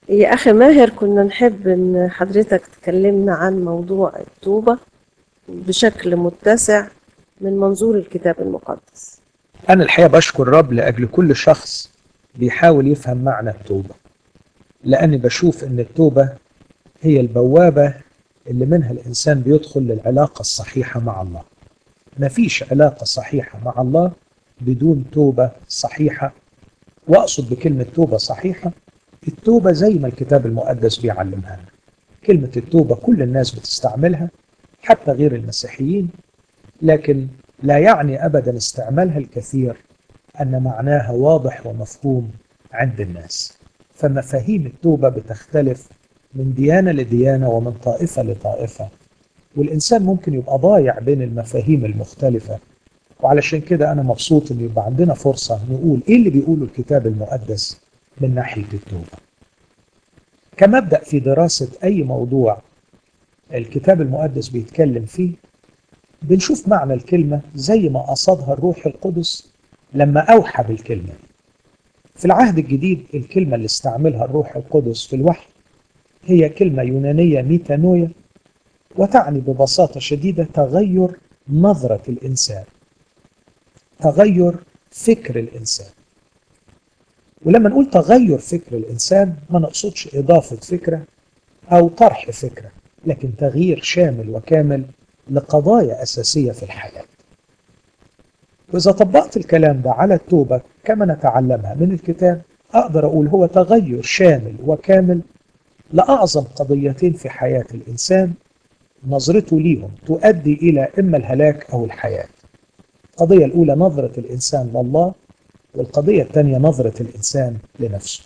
يا أخي ماهر كنا نحب إن حضرتك تكلمنا عن موضوع التوبة بشكل متسع من منظور الكتاب المقدس أنا الحقيقة بشكر الرب لأجل كل شخص بيحاول يفهم معنى التوبة لأني بشوف إن التوبة هي البوابة اللي منها الإنسان بيدخل للعلاقة الصحيحة مع الله مفيش علاقة صحيحة مع الله بدون توبة صحيحة وأقصد بكلمة توبة صحيحة التوبة زي ما الكتاب المقدس بيعلمها لنا كلمة التوبة كل الناس بتستعملها حتى غير المسيحيين لكن لا يعني أبدا استعمالها الكثير أن معناها واضح ومفهوم عند الناس فمفاهيم التوبة بتختلف من ديانة لديانة ومن طائفة لطائفة والإنسان ممكن يبقى ضايع بين المفاهيم المختلفة وعلشان كده أنا مبسوط إن يبقى عندنا فرصة نقول إيه اللي بيقوله الكتاب المقدس من ناحية التوبة كمبدأ في دراسة أي موضوع الكتاب المقدس بيتكلم فيه بنشوف معنى الكلمة زي ما قصدها الروح القدس لما أوحى بالكلمة في العهد الجديد الكلمة اللي استعملها الروح القدس في الوحي هي كلمة يونانية ميتانويا وتعني ببساطة شديدة تغير نظرة الإنسان تغير فكر الإنسان ولما نقول تغير فكر الإنسان ما نقصدش إضافة فكرة أو طرح فكرة لكن تغيير شامل وكامل لقضايا أساسية في الحياة وإذا طبقت الكلام ده على التوبة كما نتعلمها من الكتاب أقدر أقول هو تغير شامل وكامل لأعظم قضيتين في حياة الإنسان نظرته ليهم تؤدي إلى إما الهلاك أو الحياة القضية الأولى نظرة الإنسان لله والقضية الثانية نظرة الإنسان لنفسه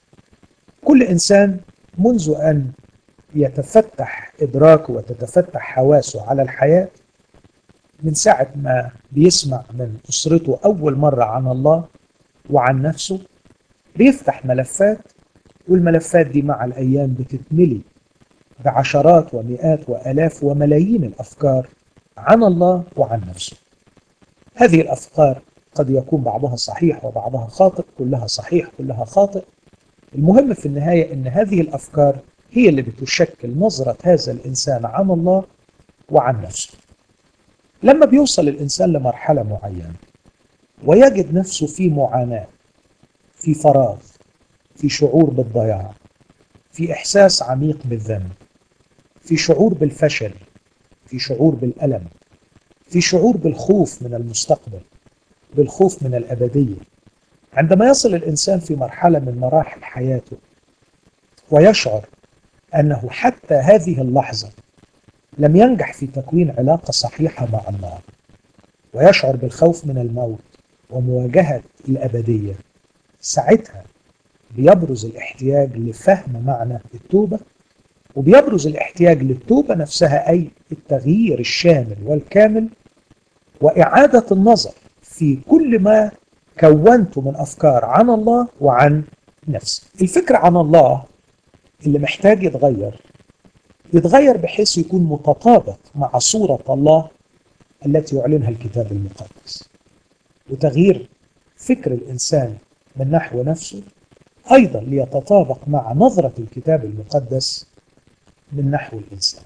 كل إنسان منذ أن يتفتح إدراكه وتتفتح حواسه على الحياة من ساعة ما بيسمع من أسرته أول مرة عن الله وعن نفسه بيفتح ملفات والملفات دي مع الأيام بتتملي بعشرات ومئات وآلاف وملايين الأفكار عن الله وعن نفسه هذه الأفكار قد يكون بعضها صحيح وبعضها خاطئ كلها صحيح كلها خاطئ المهم في النهاية أن هذه الأفكار هي اللي بتشكل نظرة هذا الإنسان عن الله وعن نفسه لما بيوصل الإنسان لمرحلة معينة ويجد نفسه في معاناة في فراغ في شعور بالضياع في إحساس عميق بالذنب في شعور بالفشل في شعور بالألم في شعور بالخوف من المستقبل بالخوف من الأبدية عندما يصل الإنسان في مرحلة من مراحل حياته ويشعر أنه حتى هذه اللحظة لم ينجح في تكوين علاقة صحيحة مع الله ويشعر بالخوف من الموت ومواجهة الأبدية ساعتها بيبرز الاحتياج لفهم معنى التوبة وبيبرز الاحتياج للتوبة نفسها أي التغيير الشامل والكامل وإعادة النظر في كل ما كونته من أفكار عن الله وعن نفسي الفكر عن الله اللي محتاج يتغير يتغير بحيث يكون متطابق مع صورة الله التي يعلنها الكتاب المقدس وتغيير فكر الإنسان من نحو نفسه أيضا ليتطابق مع نظرة الكتاب المقدس من نحو الإنسان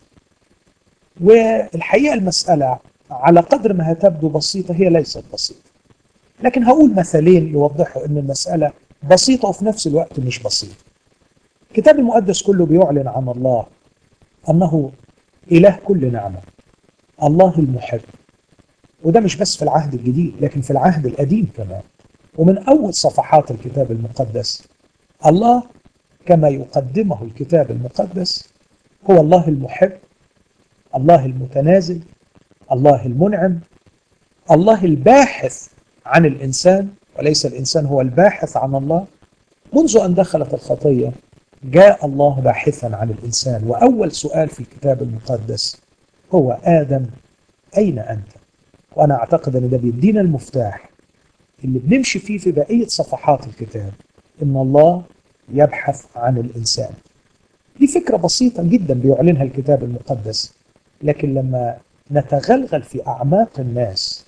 والحقيقة المسألة على قدر ما تبدو بسيطة هي ليست بسيطة لكن هقول مثالين يوضحوا أن المسألة بسيطة وفي نفس الوقت مش بسيطة الكتاب المقدس كله بيعلن عن الله أنه إله كل نعمة الله المحب وده مش بس في العهد الجديد لكن في العهد القديم كمان ومن أول صفحات الكتاب المقدس الله كما يقدمه الكتاب المقدس هو الله المحب الله المتنازل الله المنعم الله الباحث عن الإنسان وليس الإنسان هو الباحث عن الله منذ أن دخلت الخطية جاء الله باحثا عن الإنسان وأول سؤال في الكتاب المقدس هو آدم أين أنت؟ وأنا أعتقد أن ده بيدينا المفتاح اللي بنمشي فيه في بقية صفحات الكتاب إن الله يبحث عن الإنسان دي فكرة بسيطة جدا بيعلنها الكتاب المقدس لكن لما نتغلغل في أعماق الناس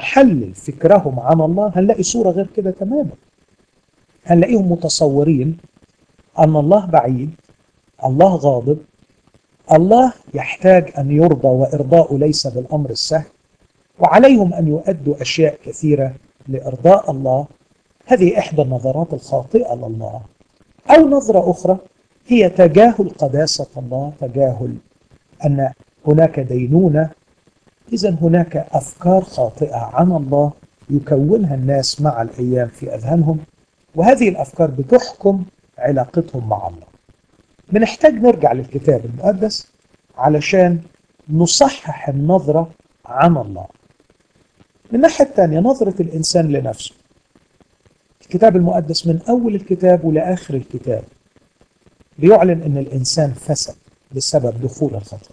لنحلل فكرهم عن الله هنلاقي صورة غير كده تماما هنلاقيهم متصورين أن الله بعيد الله غاضب الله يحتاج أن يرضى وإرضاؤه ليس بالأمر السهل وعليهم أن يؤدوا أشياء كثيرة لإرضاء الله هذه إحدى النظرات الخاطئة لله أو نظرة أخرى هي تجاهل قداسة الله تجاهل أن هناك دينونة إذا هناك أفكار خاطئة عن الله يكونها الناس مع الأيام في أذهانهم وهذه الأفكار بتحكم علاقتهم مع الله بنحتاج نرجع للكتاب المقدس علشان نصحح النظرة عن الله من الناحية الثانية نظرة الإنسان لنفسه الكتاب المقدس من أول الكتاب ولآخر الكتاب بيعلن أن الإنسان فسد بسبب دخول الخطأ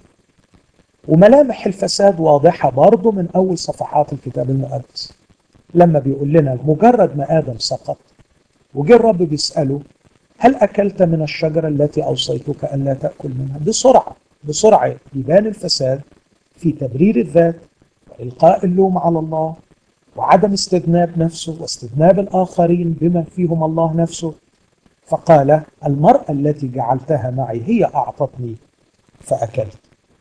وملامح الفساد واضحة برضه من أول صفحات الكتاب المقدس لما بيقول لنا مجرد ما آدم سقط وجه الرب بيسأله هل أكلت من الشجرة التي أوصيتك أن لا تأكل منها بسرعة بسرعة يبان الفساد في تبرير الذات وإلقاء اللوم على الله وعدم استذناب نفسه واستذناب الآخرين بما فيهم الله نفسه فقال المرأة التي جعلتها معي هي أعطتني فأكلت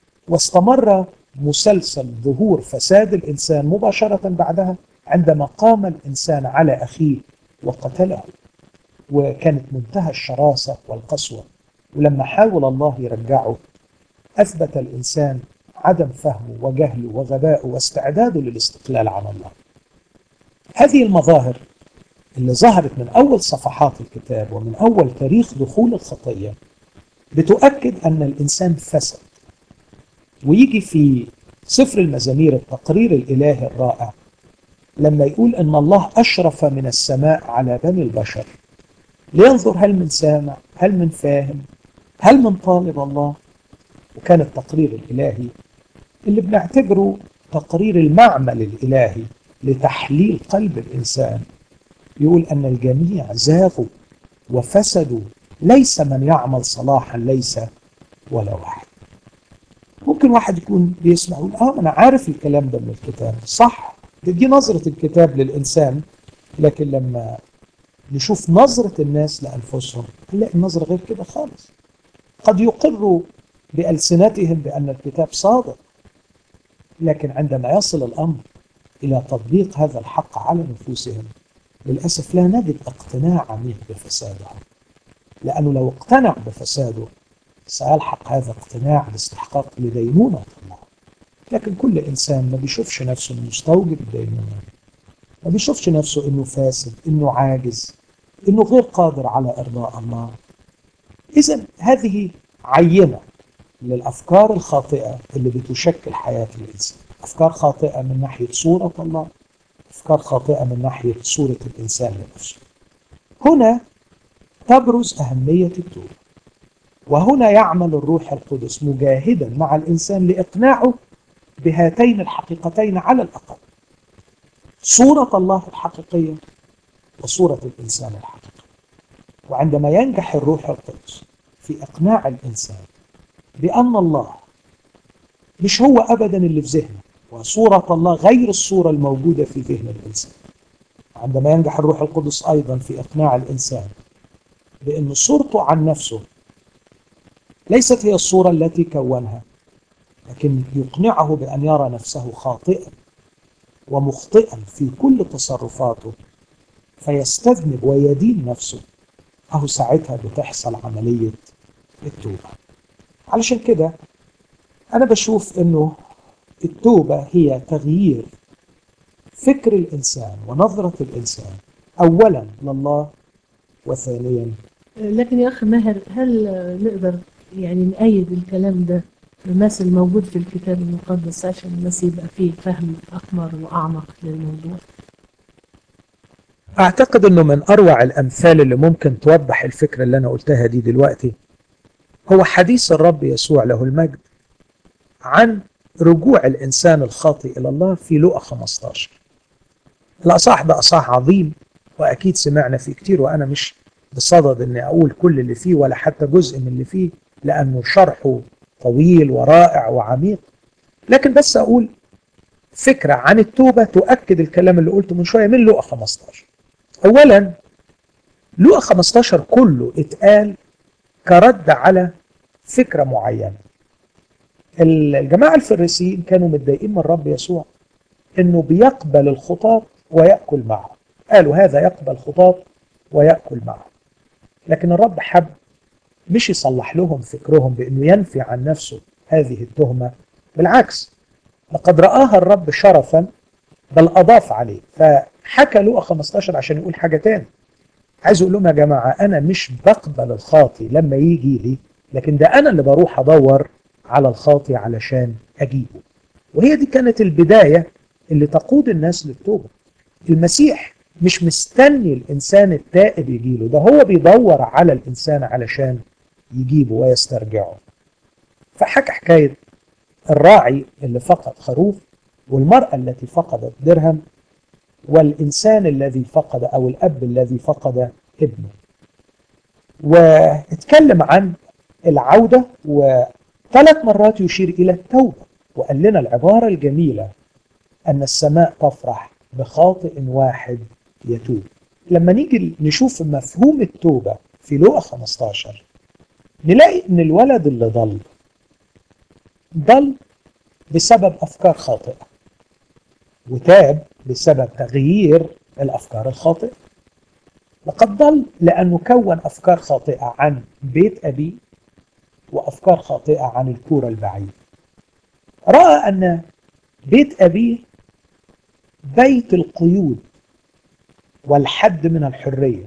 واستمر مسلسل ظهور فساد الإنسان مباشرة بعدها عندما قام الإنسان على أخيه وقتله وكانت منتهى الشراسة والقسوة ولما حاول الله يرجعه أثبت الإنسان عدم فهمه وجهله وغبائه واستعداده للاستقلال عن الله هذه المظاهر اللي ظهرت من أول صفحات الكتاب ومن أول تاريخ دخول الخطية بتؤكد أن الإنسان فسد ويجي في سفر المزامير التقرير الإلهي الرائع لما يقول أن الله أشرف من السماء على بني البشر لينظر هل من سامع هل من فاهم هل من طالب الله وكان التقرير الإلهي اللي بنعتبره تقرير المعمل الإلهي لتحليل قلب الإنسان يقول أن الجميع زاغوا وفسدوا ليس من يعمل صلاحا ليس ولا واحد ممكن واحد يكون بيسمع يقول اه انا عارف الكلام ده من الكتاب صح دي نظرة الكتاب للإنسان لكن لما نشوف نظرة الناس لأنفسهم نلاقي النظرة غير كده خالص قد يقروا بألسنتهم بأن الكتاب صادق لكن عندما يصل الأمر إلى تطبيق هذا الحق على نفوسهم للأسف لا نجد اقتناع عميق بفسادهم لأنه لو اقتنع بفساده سيلحق هذا اقتناع باستحقاق لدينونة الله لكن كل إنسان ما بيشوفش نفسه إنه مستوجب الدينونة ما بيشوفش نفسه إنه فاسد إنه عاجز إنه غير قادر على إرضاء الله إذا هذه عينة للأفكار الخاطئة اللي بتشكل حياة الإنسان أفكار خاطئة من ناحية صورة الله أفكار خاطئة من ناحية صورة الإنسان لنفسه هنا تبرز أهمية التوبة وهنا يعمل الروح القدس مجاهدا مع الإنسان لإقناعه بهاتين الحقيقتين على الأقل صورة الله الحقيقية وصورة الإنسان الحقيقي وعندما ينجح الروح القدس في إقناع الإنسان بأن الله مش هو أبدا اللي في ذهنه وصورة الله غير الصورة الموجودة في ذهن الإنسان عندما ينجح الروح القدس أيضا في إقناع الإنسان بأن صورته عن نفسه ليست هي الصورة التي كونها لكن يقنعه بأن يرى نفسه خاطئا ومخطئا في كل تصرفاته فيستذنب ويدين نفسه أهو ساعتها بتحصل عملية التوبة علشان كده أنا بشوف أنه التوبة هي تغيير فكر الإنسان ونظرة الإنسان أولا لله وثانيا لكن يا أخ ماهر هل نقدر يعني نأيد الكلام ده بمثل موجود في الكتاب المقدس عشان الناس يبقى فيه فهم أكبر وأعمق للموضوع أعتقد أنه من أروع الأمثال اللي ممكن توضح الفكرة اللي أنا قلتها دي دلوقتي هو حديث الرب يسوع له المجد عن رجوع الإنسان الخاطئ إلى الله في لقا 15 الأصح ده أصح عظيم وأكيد سمعنا فيه كتير وأنا مش بصدد أني أقول كل اللي فيه ولا حتى جزء من اللي فيه لأنه شرحه طويل ورائع وعميق لكن بس أقول فكرة عن التوبة تؤكد الكلام اللي قلته من شوية من لقا 15 أولا لقا 15 كله اتقال كرد على فكرة معينة الجماعة الفريسيين كانوا متضايقين من الرب يسوع انه بيقبل الخطاة ويأكل معهم قالوا هذا يقبل خطاة ويأكل معهم لكن الرب حب مش يصلح لهم فكرهم بانه ينفي عن نفسه هذه التهمة بالعكس لقد رآها الرب شرفا بل أضاف عليه فحكى لوقا 15 عشان يقول حاجة تاني عايز اقول لهم يا جماعة أنا مش بقبل الخاطي لما يجي لي لكن ده أنا اللي بروح أدور على الخاطي علشان أجيبه وهي دي كانت البداية اللي تقود الناس للتوبة المسيح مش مستني الإنسان التائب يجيله ده هو بيدور على الإنسان علشان يجيبه ويسترجعه فحكى حكاية الراعي اللي فقد خروف والمرأة التي فقدت درهم والإنسان الذي فقد أو الأب الذي فقد ابنه واتكلم عن العودة وثلاث مرات يشير إلى التوبة وقال لنا العبارة الجميلة أن السماء تفرح بخاطئ واحد يتوب لما نيجي نشوف مفهوم التوبة في لوقا 15 نلاقي ان الولد اللي ضل ضل بسبب افكار خاطئه وتاب بسبب تغيير الافكار الخاطئه لقد ضل لانه كون افكار خاطئه عن بيت ابيه وافكار خاطئه عن الكوره البعيده راى ان بيت ابيه بيت القيود والحد من الحريه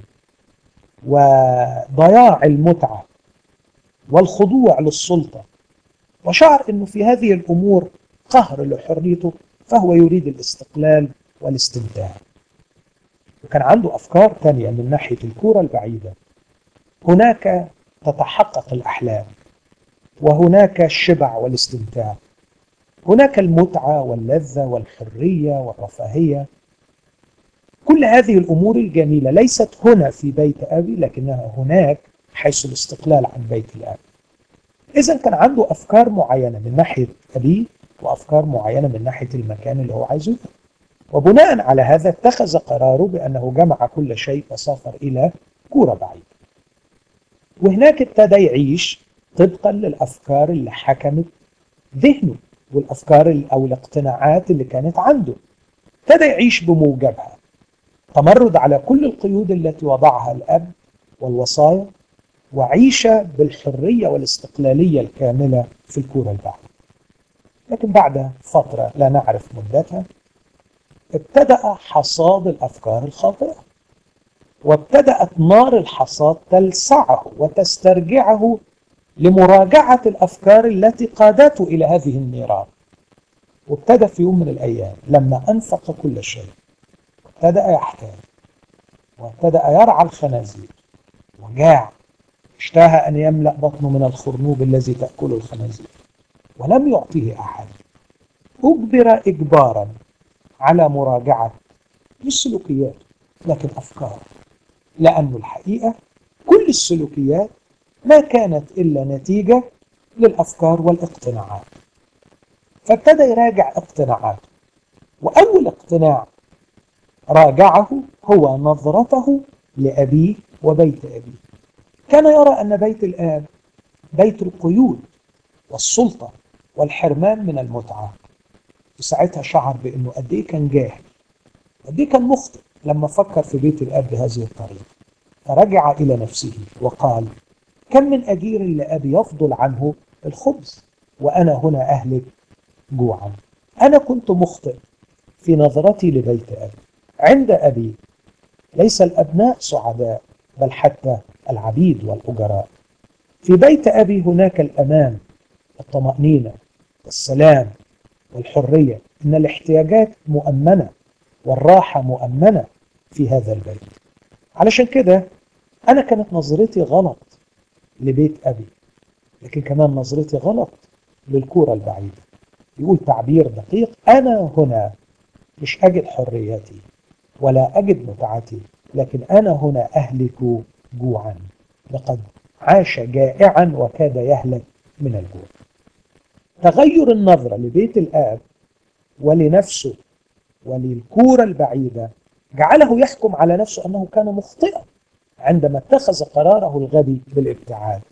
وضياع المتعه والخضوع للسلطة وشعر أنه في هذه الأمور قهر لحريته فهو يريد الاستقلال والاستمتاع وكان عنده أفكار تانية من ناحية الكورة البعيدة هناك تتحقق الأحلام وهناك الشبع والاستمتاع هناك المتعة واللذة والحرية والرفاهية كل هذه الأمور الجميلة ليست هنا في بيت أبي لكنها هناك حيث الاستقلال عن بيت الآب إذا كان عنده أفكار معينة من ناحية أبيه وأفكار معينة من ناحية المكان اللي هو عايزه وبناء على هذا اتخذ قراره بأنه جمع كل شيء وسافر إلى كورة بعيدة وهناك ابتدى يعيش طبقا للأفكار اللي حكمت ذهنه والأفكار أو الاقتناعات اللي كانت عنده ابتدى يعيش بموجبها تمرد على كل القيود التي وضعها الأب والوصايا وعيشة بالحرية والاستقلالية الكاملة في الكورة البعيدة لكن بعد فترة لا نعرف مدتها ابتدأ حصاد الأفكار الخاطئة وابتدأت نار الحصاد تلسعه وتسترجعه لمراجعة الأفكار التي قادته إلى هذه النيران وابتدى في يوم من الأيام لما أنفق كل شيء ابتدأ يحتاج وابتدأ يرعى الخنازير وجاع اشتهى أن يملأ بطنه من الخرنوب الذي تأكله الخنازير ولم يعطيه أحد أجبر إجبارا على مراجعة مش سلوكيات لكن أفكار لأن الحقيقة كل السلوكيات ما كانت إلا نتيجة للأفكار والاقتناعات فابتدى يراجع اقتناعاته وأول اقتناع راجعه هو نظرته لأبيه وبيت أبيه كان يرى أن بيت الآب بيت القيود والسلطة والحرمان من المتعة وساعتها شعر بأنه قد إيه كان جاهل قد إيه كان مخطئ لما فكر في بيت الآب بهذه الطريقة فرجع إلى نفسه وقال كم من أجير لأبي يفضل عنه الخبز وأنا هنا أهلك جوعا أنا كنت مخطئ في نظرتي لبيت أبي عند أبي ليس الأبناء سعداء بل حتى العبيد والأجراء في بيت أبي هناك الأمان الطمأنينة والسلام والحرية إن الاحتياجات مؤمنة والراحة مؤمنة في هذا البيت علشان كده أنا كانت نظرتي غلط لبيت أبي لكن كمان نظرتي غلط للكورة البعيدة يقول تعبير دقيق أنا هنا مش أجد حريتي ولا أجد متعتي لكن أنا هنا أهلك جوعا لقد عاش جائعا وكاد يهلك من الجوع تغير النظرة لبيت الآب ولنفسه وللكورة البعيدة جعله يحكم على نفسه أنه كان مخطئا عندما اتخذ قراره الغبي بالابتعاد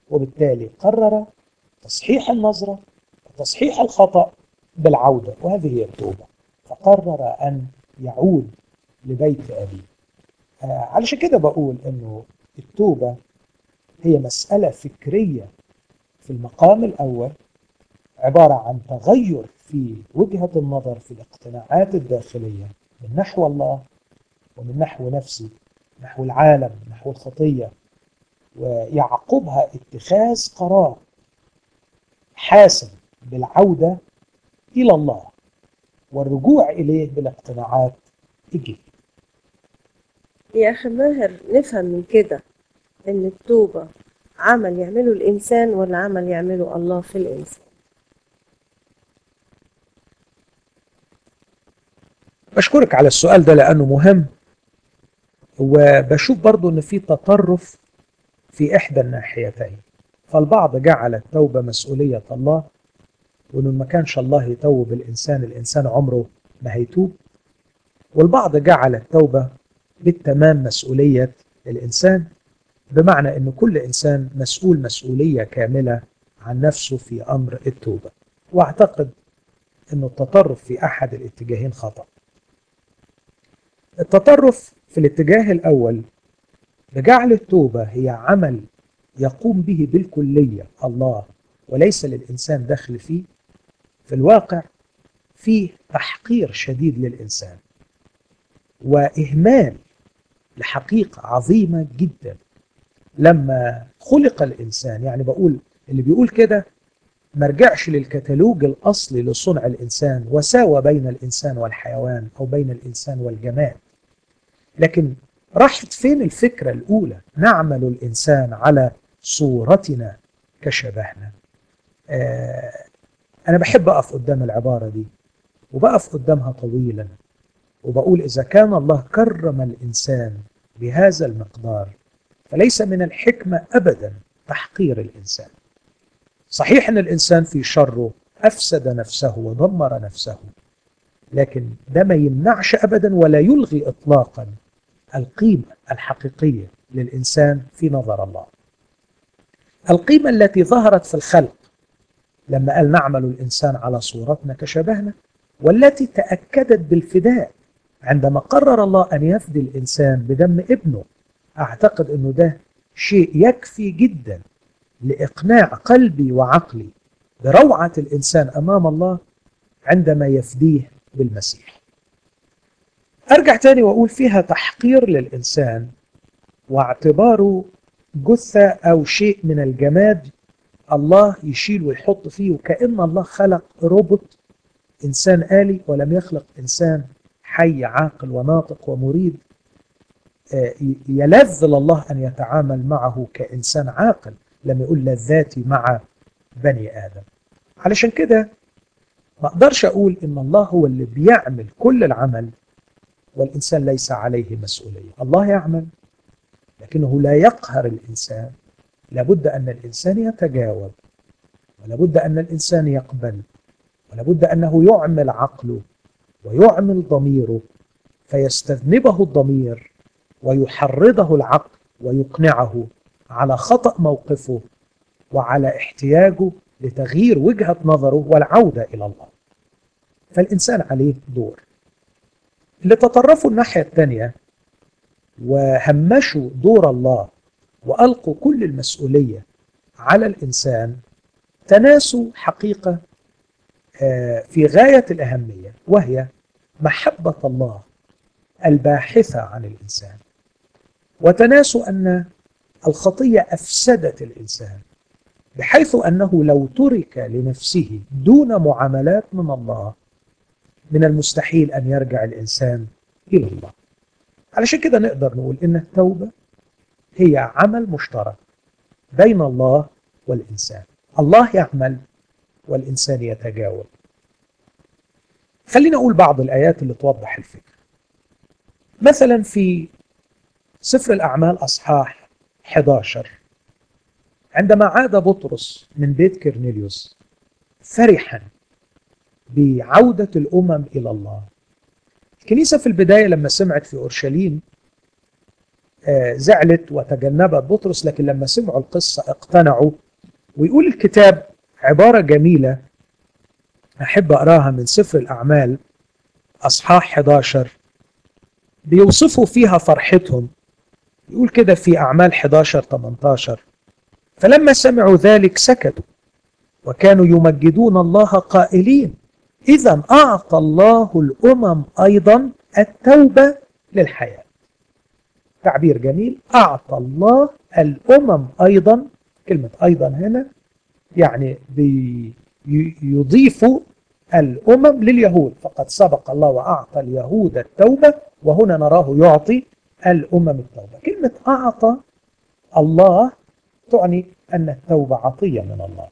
وبالتالي قرر تصحيح النظرة وتصحيح الخطأ بالعودة وهذه هي التوبة فقرر أن يعود لبيت أبيه آه علشان كده بقول أنه التوبة هي مسألة فكرية في المقام الأول عبارة عن تغير في وجهة النظر في الاقتناعات الداخلية من نحو الله ومن نحو نفسي نحو العالم نحو الخطية ويعقبها اتخاذ قرار حاسم بالعودة إلى الله والرجوع إليه بالاقتناعات الجديدة يا أخي ماهر نفهم من كده إن التوبة عمل يعمله الإنسان ولا عمل يعمله الله في الإنسان بشكرك على السؤال ده لأنه مهم وبشوف برضو أن في تطرف في إحدى الناحيتين فالبعض جعل التوبة مسؤولية الله وأنه ما كانش الله يتوب الإنسان الإنسان عمره ما هيتوب والبعض جعل التوبة بالتمام مسؤولية الإنسان بمعنى أن كل إنسان مسؤول مسؤولية كاملة عن نفسه في أمر التوبة وأعتقد أن التطرف في أحد الاتجاهين خطأ التطرف في الاتجاه الأول بجعل التوبة هي عمل يقوم به بالكلية الله وليس للإنسان دخل فيه في الواقع فيه تحقير شديد للإنسان وإهمال لحقيقة عظيمة جدا لما خلق الإنسان يعني بقول اللي بيقول كده ما رجعش للكتالوج الأصلي لصنع الإنسان وساوى بين الإنسان والحيوان أو بين الإنسان والجماد لكن راحت فين الفكرة الأولى نعمل الإنسان على صورتنا كشبهنا آه أنا بحب أقف قدام العبارة دي وبقف قدامها طويلا وبقول إذا كان الله كرم الإنسان بهذا المقدار فليس من الحكمة أبدا تحقير الإنسان صحيح أن الإنسان في شره أفسد نفسه ودمر نفسه لكن ده ما يمنعش أبدا ولا يلغي إطلاقا القيمة الحقيقية للإنسان في نظر الله القيمة التي ظهرت في الخلق لما قال نعمل الإنسان على صورتنا كشبهنا والتي تأكدت بالفداء عندما قرر الله أن يفدي الإنسان بدم ابنه أعتقد أنه ده شيء يكفي جدا لإقناع قلبي وعقلي بروعة الإنسان أمام الله عندما يفديه بالمسيح أرجع تاني وأقول فيها تحقير للإنسان واعتباره جثة أو شيء من الجماد الله يشيل ويحط فيه وكأن الله خلق روبوت إنسان آلي ولم يخلق إنسان حي عاقل وناطق ومريد يلذ لله أن يتعامل معه كإنسان عاقل لم يقول لذاتي مع بني آدم علشان كده ما أقدرش أقول إن الله هو اللي بيعمل كل العمل والإنسان ليس عليه مسؤولية الله يعمل لكنه لا يقهر الإنسان لابد أن الإنسان يتجاوب ولابد أن الإنسان يقبل ولابد أنه يعمل عقله ويعمل ضميره فيستذنبه الضمير ويحرضه العقل ويقنعه على خطأ موقفه وعلى احتياجه لتغيير وجهة نظره والعودة إلى الله فالإنسان عليه دور اللي تطرفوا الناحية الثانية وهمشوا دور الله وألقوا كل المسؤولية على الإنسان تناسوا حقيقة في غاية الأهمية وهي محبة الله الباحثة عن الإنسان وتناسوا أن الخطية أفسدت الإنسان بحيث أنه لو ترك لنفسه دون معاملات من الله من المستحيل أن يرجع الإنسان إلى الله علشان كده نقدر نقول إن التوبة هي عمل مشترك بين الله والإنسان الله يعمل والإنسان يتجاوب خلينا أقول بعض الآيات اللي توضح الفكرة مثلا في سفر الأعمال أصحاح 11 عندما عاد بطرس من بيت كرنيليوس فرحا بعودة الأمم إلى الله الكنيسة في البداية لما سمعت في أورشليم آه، زعلت وتجنبت بطرس لكن لما سمعوا القصة اقتنعوا ويقول الكتاب عبارة جميلة أحب أقراها من سفر الأعمال أصحاح 11 بيوصفوا فيها فرحتهم يقول كده في أعمال 11 18 فلما سمعوا ذلك سكتوا وكانوا يمجدون الله قائلين إذا أعطى الله الأمم أيضا التوبة للحياة تعبير جميل أعطى الله الأمم أيضا كلمة أيضا هنا يعني بيضيف الأمم لليهود فقد سبق الله وأعطى اليهود التوبة وهنا نراه يعطي الأمم التوبة كلمة أعطى الله تعني أن التوبة عطية من الله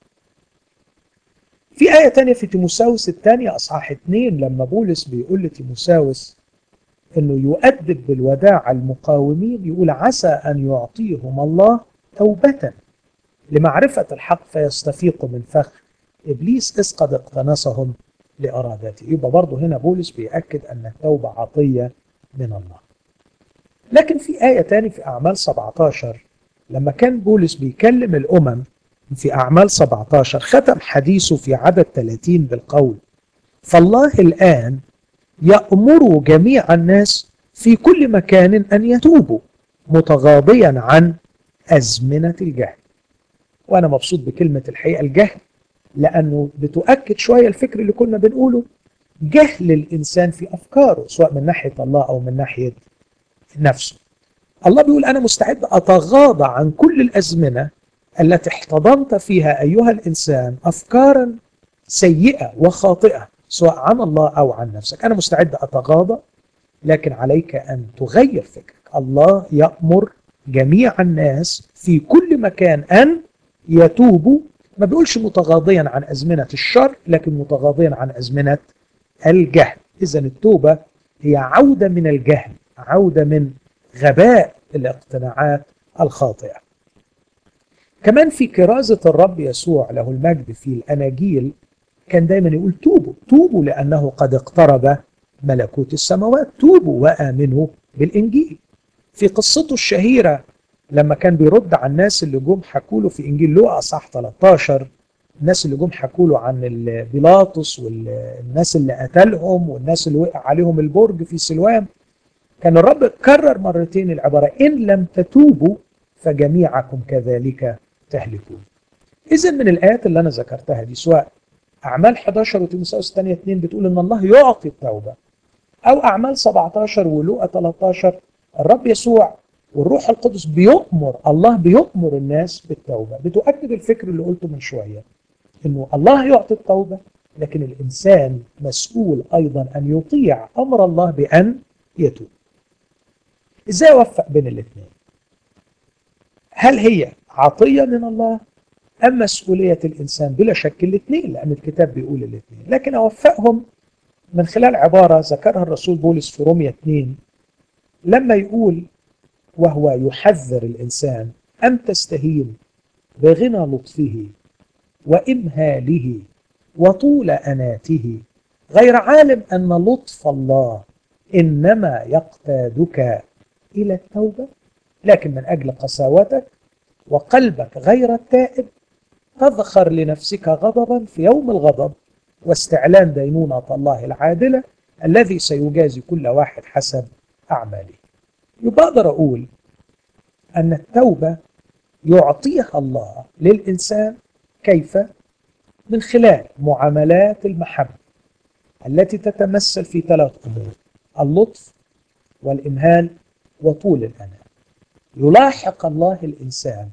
في آية تانية في تيموساوس الثانية أصحاح اثنين لما بولس بيقول لتيموساوس أنه يؤدب بالوداع المقاومين يقول عسى أن يعطيهم الله توبة لمعرفة الحق فيستفيقوا من فخ إبليس إذ قد اقتنصهم لأرادته يبقى برضه هنا بولس بيأكد أن التوبة عطية من الله لكن في آية تاني في أعمال 17 لما كان بولس بيكلم الأمم في أعمال 17 ختم حديثه في عدد 30 بالقول فالله الآن يأمر جميع الناس في كل مكان أن يتوبوا متغاضيا عن أزمنة الجهل وأنا مبسوط بكلمة الحقيقة الجهل لأنه بتؤكد شوية الفكر اللي كنا بنقوله جهل الإنسان في أفكاره سواء من ناحية الله أو من ناحية نفسه الله بيقول أنا مستعد أتغاضى عن كل الأزمنة التي احتضنت فيها أيها الإنسان أفكارا سيئة وخاطئة سواء عن الله أو عن نفسك أنا مستعد أتغاضى لكن عليك أن تغير فكرك الله يأمر جميع الناس في كل مكان أن يتوبوا ما بيقولش متغاضيا عن أزمنة الشر لكن متغاضيا عن أزمنة الجهل إذا التوبة هي عودة من الجهل عودة من غباء الاقتناعات الخاطئة كمان في كرازة الرب يسوع له المجد في الأناجيل كان دايما يقول توبوا توبوا لأنه قد اقترب ملكوت السماوات توبوا وآمنوا بالإنجيل في قصته الشهيرة لما كان بيرد على الناس اللي جم حكوا له في إنجيل لوقا صح 13 الناس اللي جم حكوا له عن بيلاطس والناس اللي قتلهم والناس اللي وقع عليهم البرج في سلوان كان الرب كرر مرتين العبارة إن لم تتوبوا فجميعكم كذلك تهلكون إذا من الآيات اللي أنا ذكرتها دي سواء أعمال 11 وتيموثاوس الثانية 2 بتقول إن الله يعطي التوبة أو أعمال 17 ولوقا 13 الرب يسوع والروح القدس بيؤمر الله بيؤمر الناس بالتوبة بتؤكد الفكر اللي قلته من شوية إنه الله يعطي التوبة لكن الإنسان مسؤول أيضا أن يطيع أمر الله بأن يتوب إزاي أوفق بين الاثنين هل هي عطية من الله أم مسؤولية الإنسان بلا شك الاثنين لأن الكتاب بيقول الاثنين لكن أوفقهم من خلال عبارة ذكرها الرسول بولس في رومية 2 لما يقول وهو يحذر الإنسان أم تستهين بغنى لطفه وإمهاله وطول أناته غير عالم أن لطف الله إنما يقتادك إلى التوبة لكن من أجل قساوتك وقلبك غير التائب تذخر لنفسك غضبا في يوم الغضب واستعلان دينونة الله العادلة الذي سيجازي كل واحد حسب أعماله يبقى أقدر أقول أن التوبة يعطيها الله للإنسان كيف؟ من خلال معاملات المحبة التي تتمثل في ثلاث أمور اللطف والإمهال وطول الأناة يلاحق الله الإنسان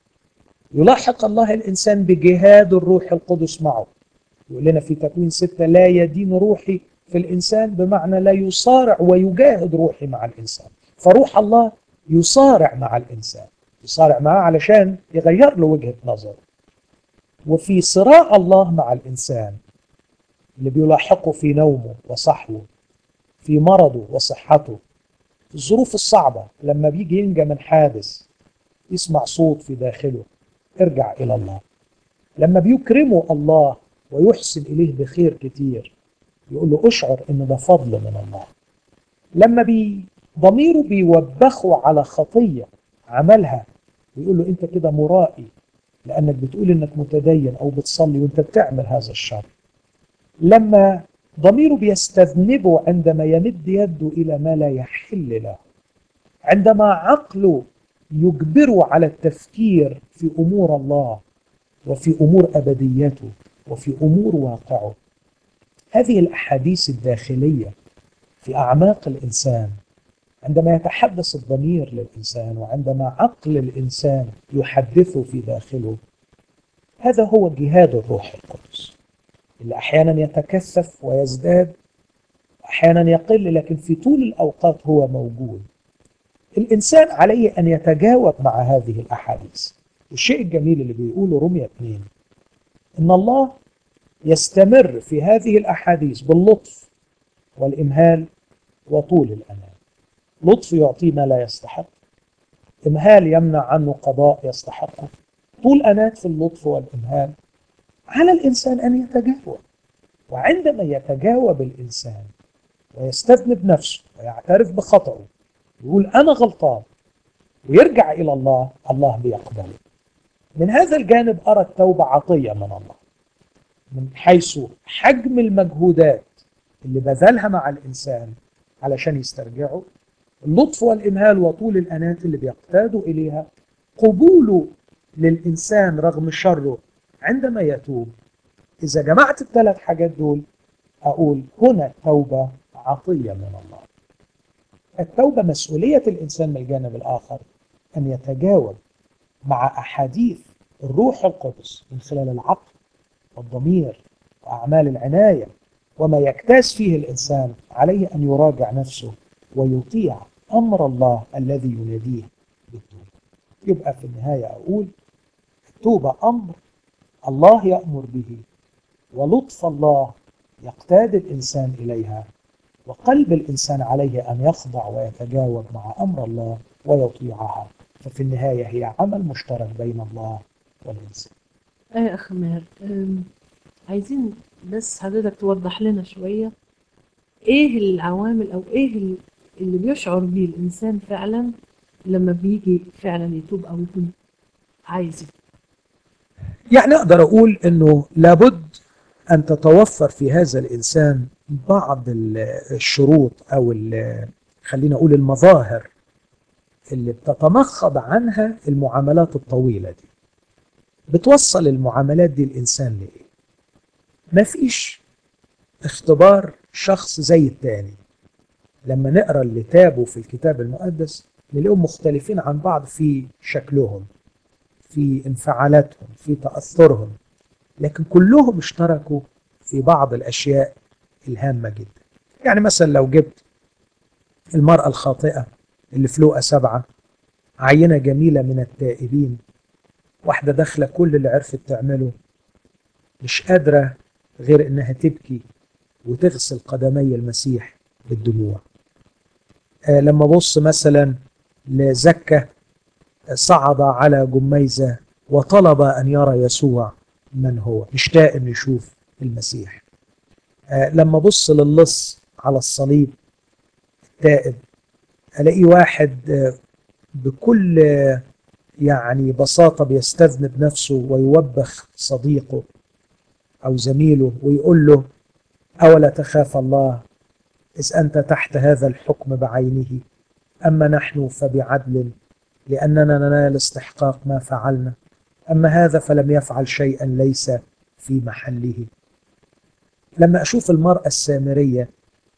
يلاحق الله الإنسان بجهاد الروح القدس معه يقول لنا في تكوين ستة لا يدين روحي في الإنسان بمعنى لا يصارع ويجاهد روحي مع الإنسان فروح الله يصارع مع الإنسان يصارع معه علشان يغير له وجهة نظره وفي صراع الله مع الإنسان اللي بيلاحقه في نومه وصحوه في مرضه وصحته في الظروف الصعبة لما بيجي ينجى من حادث يسمع صوت في داخله ارجع إلى الله لما بيكرمه الله ويحسن إليه بخير كتير يقول له أشعر إن ده فضل من الله لما ضميره بيوبخه على خطية عملها ويقول له انت كده مرائي لانك بتقول انك متدين او بتصلي وانت بتعمل هذا الشر لما ضميره بيستذنبه عندما يمد يده الى ما لا يحل له عندما عقله يجبره على التفكير في امور الله وفي امور ابديته وفي امور واقعه هذه الاحاديث الداخليه في اعماق الانسان عندما يتحدث الضمير للانسان وعندما عقل الانسان يحدثه في داخله هذا هو جهاد الروح القدس اللي احيانا يتكثف ويزداد احيانا يقل لكن في طول الاوقات هو موجود الانسان عليه ان يتجاوب مع هذه الاحاديث الشيء الجميل اللي بيقوله رمية 2 ان الله يستمر في هذه الاحاديث باللطف والامهال وطول الانام لطف يعطيه ما لا يستحق امهال يمنع عنه قضاء يستحقه طول انات في اللطف والامهال على الانسان ان يتجاوب وعندما يتجاوب الانسان ويستذنب نفسه ويعترف بخطئه يقول انا غلطان ويرجع الى الله الله بيقبله من هذا الجانب ارى التوبه عطيه من الله من حيث حجم المجهودات اللي بذلها مع الانسان علشان يسترجعه اللطف والامهال وطول الانات اللي بيقتادوا اليها قبوله للانسان رغم شره عندما يتوب اذا جمعت الثلاث حاجات دول اقول هنا التوبه عطيه من الله التوبه مسؤوليه الانسان من الجانب الاخر ان يتجاوب مع احاديث الروح القدس من خلال العقل والضمير واعمال العنايه وما يكتاز فيه الانسان عليه ان يراجع نفسه ويطيع امر الله الذي يناديه بالتوبه. يبقى في النهايه اقول التوبه امر الله يامر به ولطف الله يقتاد الانسان اليها وقلب الانسان عليه ان يخضع ويتجاوب مع امر الله ويطيعها ففي النهايه هي عمل مشترك بين الله والانسان. ايه اخ ماهر أم، عايزين بس حضرتك توضح لنا شويه ايه العوامل او ايه ال- اللي بيشعر بيه الانسان فعلا لما بيجي فعلا يتوب او يكون عايز يتوب. يعني اقدر اقول انه لابد ان تتوفر في هذا الانسان بعض ال- الشروط او ال- خلينا اقول المظاهر اللي بتتمخض عنها المعاملات الطويله دي بتوصل المعاملات دي الانسان لايه مفيش اختبار شخص زي التاني لما نقرا اللي تابوا في الكتاب المقدس نلاقيهم مختلفين عن بعض في شكلهم في انفعالاتهم في تاثرهم لكن كلهم اشتركوا في بعض الاشياء الهامه جدا يعني مثلا لو جبت المراه الخاطئه اللي في لوقا سبعه عينه جميله من التائبين واحده داخله كل اللي عرفت تعمله مش قادره غير انها تبكي وتغسل قدمي المسيح بالدموع آه لما بص مثلا لزكه صعد على جميزه وطلب ان يرى يسوع من هو مشتاق انه يشوف المسيح آه لما بص للص على الصليب التائب الاقي واحد آه بكل آه يعني بساطه بيستذنب نفسه ويوبخ صديقه او زميله ويقول له اولا تخاف الله اذ انت تحت هذا الحكم بعينه اما نحن فبعدل لاننا ننال استحقاق ما فعلنا اما هذا فلم يفعل شيئا ليس في محله لما اشوف المراه السامريه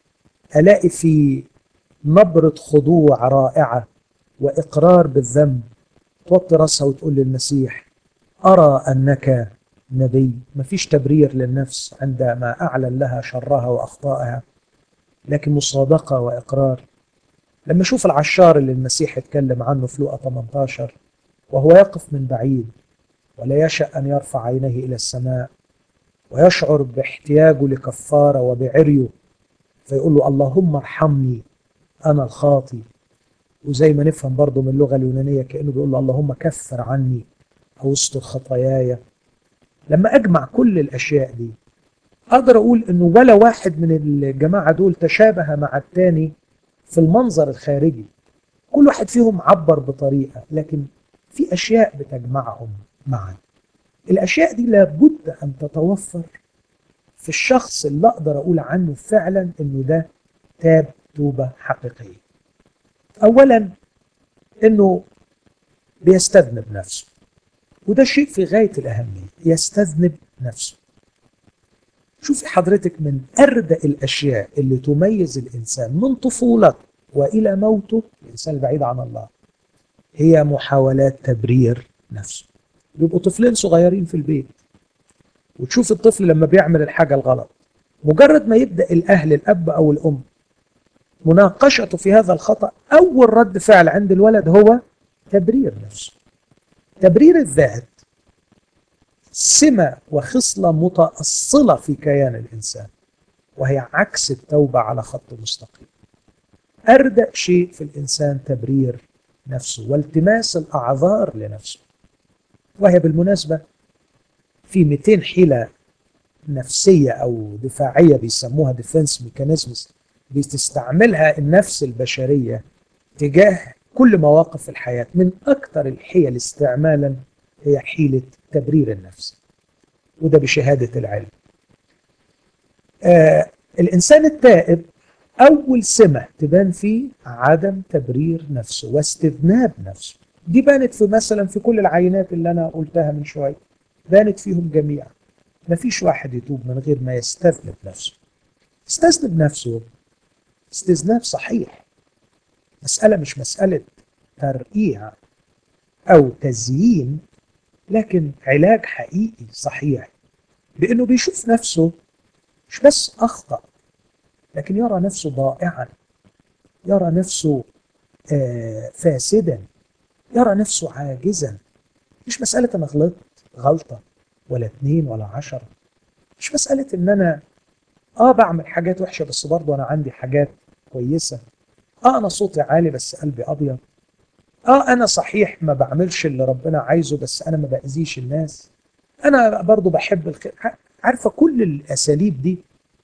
الاقي في نبره خضوع رائعه واقرار بالذنب توطي راسها وتقول للمسيح ارى انك نبي مفيش تبرير للنفس عندما اعلن لها شرها واخطائها لكن مصادقه واقرار لما اشوف العشار اللي المسيح اتكلم عنه في لوقا 18 وهو يقف من بعيد ولا يشأ أن يرفع عينيه إلى السماء ويشعر باحتياجه لكفارة وبعريه فيقول له اللهم ارحمني أنا الخاطي وزي ما نفهم برضه من اللغة اليونانية كأنه بيقول له اللهم كفر عني أو استر خطاياي لما أجمع كل الأشياء دي أقدر أقول إنه ولا واحد من الجماعة دول تشابه مع التاني في المنظر الخارجي كل واحد فيهم عبر بطريقة لكن في أشياء بتجمعهم معا الأشياء دي لابد أن تتوفر في الشخص اللي أقدر أقول عنه فعلا إنه ده تاب توبة حقيقية أولا إنه بيستذنب نفسه وده شيء في غاية الأهمية يستذنب نفسه شوفي حضرتك من أردأ الأشياء اللي تميز الإنسان من طفولته وإلى موته الإنسان البعيد عن الله هي محاولات تبرير نفسه بيبقوا طفلين صغيرين في البيت وتشوف الطفل لما بيعمل الحاجة الغلط مجرد ما يبدأ الأهل الأب أو الأم مناقشته في هذا الخطأ أول رد فعل عند الولد هو تبرير نفسه تبرير الذات سمة وخصلة متأصلة في كيان الإنسان وهي عكس التوبة على خط مستقيم أردأ شيء في الإنسان تبرير نفسه والتماس الأعذار لنفسه وهي بالمناسبة في 200 حيلة نفسية أو دفاعية بيسموها ديفنس ميكانيزمز بتستعملها النفس البشرية تجاه كل مواقف الحياة من أكثر الحيل استعمالا هي حيلة تبرير النفس وده بشهادة العلم آه الإنسان التائب أول سمة تبان فيه عدم تبرير نفسه واستذناب نفسه دي بانت في مثلا في كل العينات اللي أنا قلتها من شوية بانت فيهم جميعا مفيش واحد يتوب من غير ما يستذنب نفسه يستذنب نفسه استذناب صحيح مسألة مش مسألة ترقيع أو تزيين لكن علاج حقيقي صحيح بأنه بيشوف نفسه مش بس أخطأ لكن يرى نفسه ضائعا يرى نفسه آه فاسدا يرى نفسه عاجزا مش مسألة أنا غلطت غلطة ولا اتنين ولا عشرة مش مسألة إن أنا آه بعمل حاجات وحشة بس برضه أنا عندي حاجات كويسة آه أنا صوتي عالي بس قلبي أبيض آه أنا صحيح ما بعملش اللي ربنا عايزه بس أنا ما بأذيش الناس أنا برضه بحب الخير عارفة كل الأساليب دي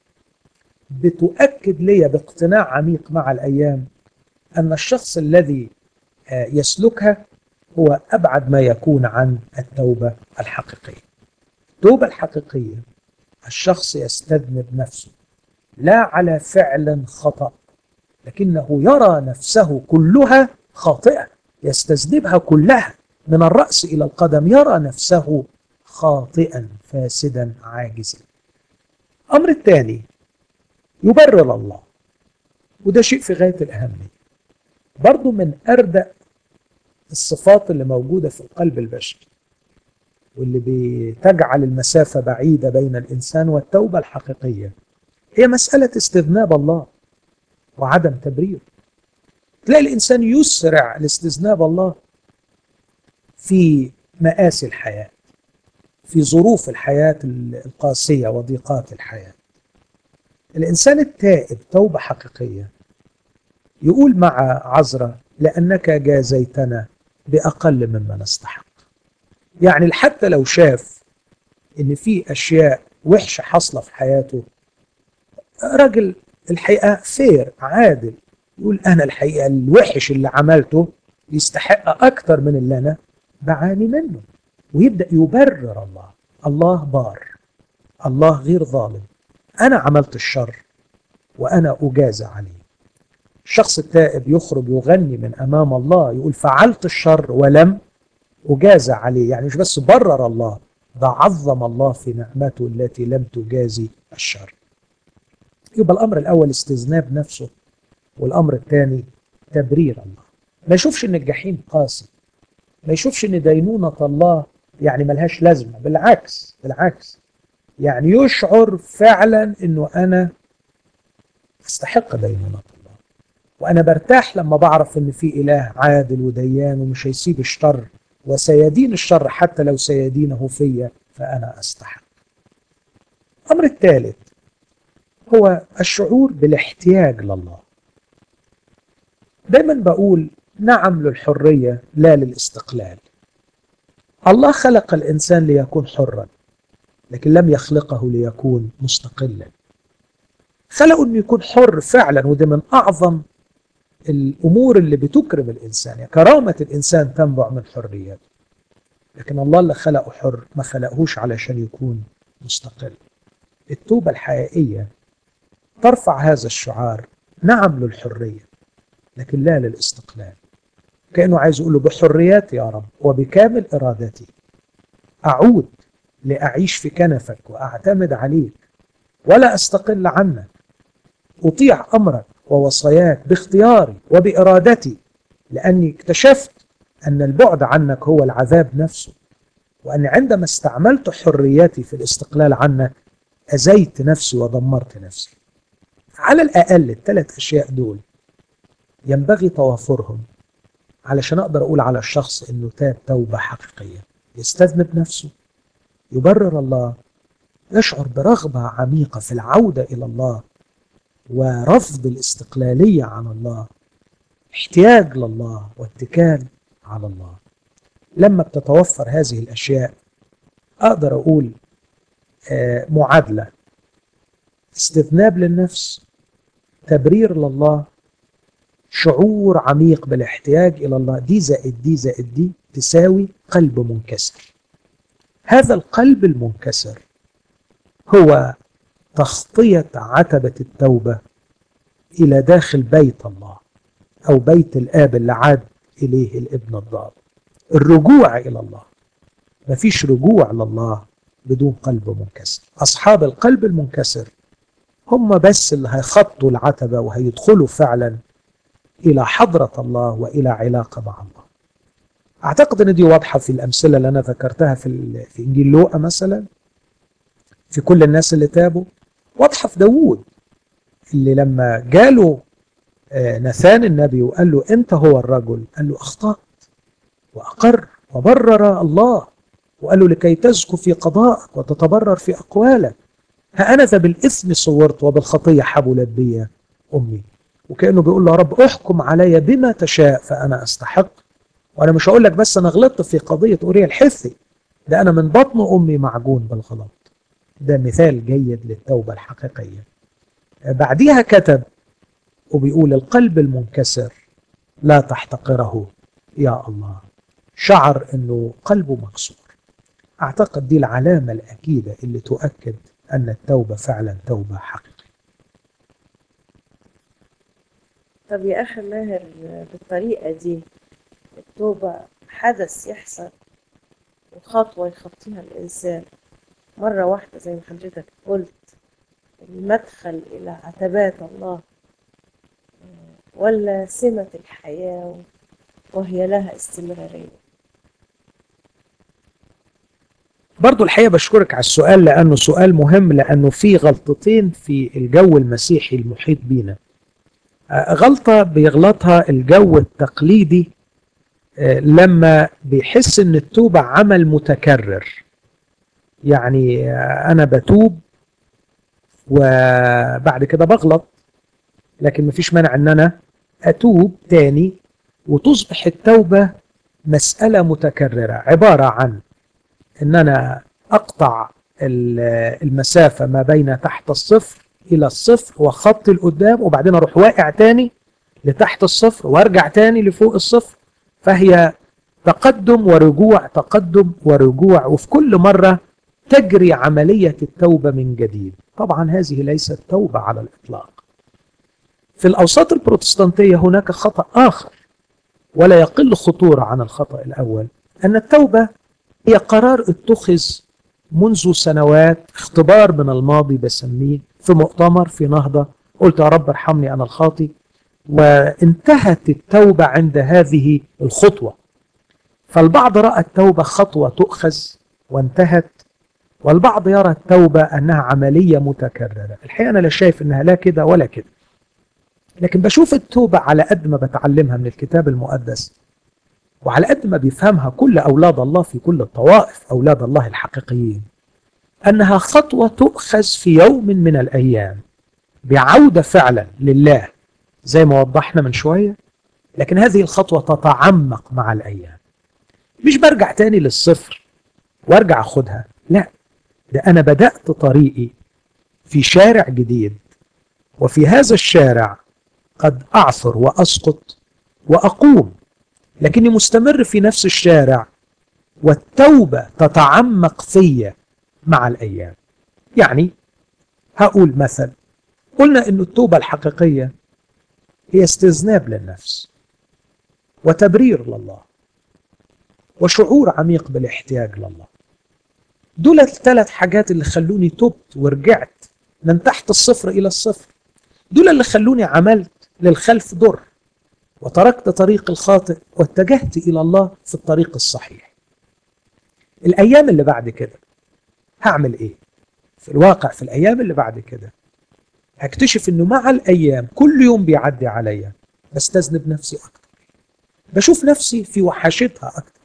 بتؤكد لي باقتناع عميق مع الأيام أن الشخص الذي يسلكها هو أبعد ما يكون عن التوبة الحقيقية التوبة الحقيقية الشخص يستذنب نفسه لا على فعل خطأ لكنه يرى نفسه كلها خاطئة يستذنبها كلها من الرأس إلى القدم يرى نفسه خاطئا فاسدا عاجزا الأمر الثاني يبرر الله وده شيء في غاية الأهمية برضو من أردأ الصفات اللي موجودة في القلب البشري واللي بتجعل المسافة بعيدة بين الإنسان والتوبة الحقيقية هي مسألة استذناب الله وعدم تبرير تلاقي الإنسان يسرع لاستذناب الله في مآسي الحياة في ظروف الحياة القاسية وضيقات الحياة الإنسان التائب توبة حقيقية يقول مع عذرة لأنك جازيتنا بأقل مما نستحق يعني حتى لو شاف إن في أشياء وحشة حاصلة في حياته راجل الحقيقة فير عادل يقول أنا الحقيقة الوحش اللي عملته يستحق أكتر من اللي أنا بعاني منه ويبدأ يبرر الله الله بار الله غير ظالم أنا عملت الشر وأنا أجازى عليه الشخص التائب يخرج يغني من أمام الله يقول فعلت الشر ولم أجازى عليه يعني مش بس برر الله ده عظم الله في نعمته التي لم تجازي الشر يبقى الأمر الأول استذناب نفسه والأمر الثاني تبرير الله ما يشوفش إن الجحيم قاسي ما يشوفش إن دينونة الله يعني ملهاش لازمة بالعكس بالعكس يعني يشعر فعلا إنه أنا أستحق دينونة الله وأنا برتاح لما بعرف إن في إله عادل وديان ومش هيسيب الشر وسيدين الشر حتى لو سيدينه فيا فأنا أستحق الأمر الثالث هو الشعور بالاحتياج لله دايما بقول نعم للحرية لا للاستقلال الله خلق الإنسان ليكون حرا لكن لم يخلقه ليكون مستقلا خلقه انه يكون حر فعلا وده من اعظم الامور اللي بتكرم الانسان يعني كرامه الانسان تنبع من حريته لكن الله اللي خلقه حر ما خلقهوش علشان يكون مستقل التوبه الحقيقيه ترفع هذا الشعار نعم للحريه لكن لا للاستقلال كانه عايز يقول له بحرياتي يا رب وبكامل ارادتي اعود لاعيش في كنفك واعتمد عليك ولا استقل عنك اطيع امرك ووصاياك باختياري وبارادتي لاني اكتشفت ان البعد عنك هو العذاب نفسه واني عندما استعملت حريتي في الاستقلال عنك اذيت نفسي ودمرت نفسي على الاقل الثلاث اشياء دول ينبغي توافرهم علشان اقدر اقول على الشخص انه تاب توبه حقيقيه يستذنب نفسه يبرر الله يشعر برغبه عميقه في العوده الى الله ورفض الاستقلاليه عن الله احتياج لله واتكال على الله لما بتتوفر هذه الاشياء اقدر اقول آه معادله استذناب للنفس تبرير لله شعور عميق بالاحتياج الى الله دي زائد دي زائد دي تساوي قلب منكسر هذا القلب المنكسر هو تخطيه عتبه التوبه الى داخل بيت الله او بيت الاب اللي عاد اليه الابن الضال الرجوع الى الله مفيش رجوع لله بدون قلب منكسر اصحاب القلب المنكسر هم بس اللي هيخطوا العتبه وهيدخلوا فعلا الى حضره الله والى علاقه مع الله اعتقد ان دي واضحه في الامثله اللي انا ذكرتها في في انجيل لوقا مثلا في كل الناس اللي تابوا واضحه في داوود اللي لما جاله نثان النبي وقال له انت هو الرجل قال له اخطات واقر وبرر الله وقال له لكي تزكو في قضائك وتتبرر في اقوالك ها انا ذا بالاثم صورت وبالخطيه حبلت بي امي وكانه بيقول له يا رب احكم علي بما تشاء فانا استحق وانا مش هقول لك بس انا غلطت في قضيه اوريا الحثي ده انا من بطن امي معجون بالغلط ده مثال جيد للتوبه الحقيقيه بعديها كتب وبيقول القلب المنكسر لا تحتقره يا الله شعر انه قلبه مكسور اعتقد دي العلامه الاكيده اللي تؤكد ان التوبه فعلا توبه حقيقيه طب يا أخي ماهر بالطريقة دي التوبة حدث يحصل وخطوة يخطيها الإنسان مرة واحدة زي ما حضرتك قلت المدخل إلى عتبات الله ولا سمة الحياة وهي لها استمرارية برضو الحقيقة بشكرك على السؤال لأنه سؤال مهم لأنه في غلطتين في الجو المسيحي المحيط بينا غلطة بيغلطها الجو التقليدي لما بيحس ان التوبة عمل متكرر يعني انا بتوب وبعد كده بغلط لكن مفيش مانع ان انا اتوب تاني وتصبح التوبة مسألة متكررة عبارة عن ان انا اقطع المسافة ما بين تحت الصفر الى الصفر واخطي لقدام وبعدين اروح واقع تاني لتحت الصفر وارجع تاني لفوق الصفر فهي تقدم ورجوع تقدم ورجوع وفي كل مرة تجري عملية التوبة من جديد طبعا هذه ليست توبة على الإطلاق في الأوساط البروتستانتية هناك خطأ آخر ولا يقل خطورة عن الخطأ الأول أن التوبة هي قرار اتخذ منذ سنوات اختبار من الماضي بسميه في مؤتمر في نهضة قلت يا رب ارحمني أنا الخاطي وانتهت التوبة عند هذه الخطوة فالبعض رأى التوبة خطوة تؤخذ وانتهت والبعض يرى التوبة أنها عملية متكررة الحقيقة أنا لا شايف أنها لا كده ولا كده لكن بشوف التوبة على قد ما بتعلمها من الكتاب المقدس وعلى قد ما بيفهمها كل أولاد الله في كل الطوائف أولاد الله الحقيقيين أنها خطوة تؤخذ في يوم من الأيام بعودة فعلا لله زي ما وضحنا من شوية لكن هذه الخطوة تتعمق مع الأيام مش برجع تاني للصفر وارجع أخدها لا ده أنا بدأت طريقي في شارع جديد وفي هذا الشارع قد أعثر وأسقط وأقوم لكني مستمر في نفس الشارع والتوبة تتعمق في مع الأيام يعني هقول مثل قلنا أن التوبة الحقيقية هي استذناب للنفس وتبرير لله وشعور عميق بالاحتياج لله دول الثلاث حاجات اللي خلوني تبت ورجعت من تحت الصفر إلى الصفر دول اللي خلوني عملت للخلف در وتركت طريق الخاطئ واتجهت إلى الله في الطريق الصحيح الأيام اللي بعد كده هعمل إيه؟ في الواقع في الأيام اللي بعد كده هكتشف إنه مع الأيام كل يوم بيعدي عليا بستذنب نفسي أكتر بشوف نفسي في وحشتها أكتر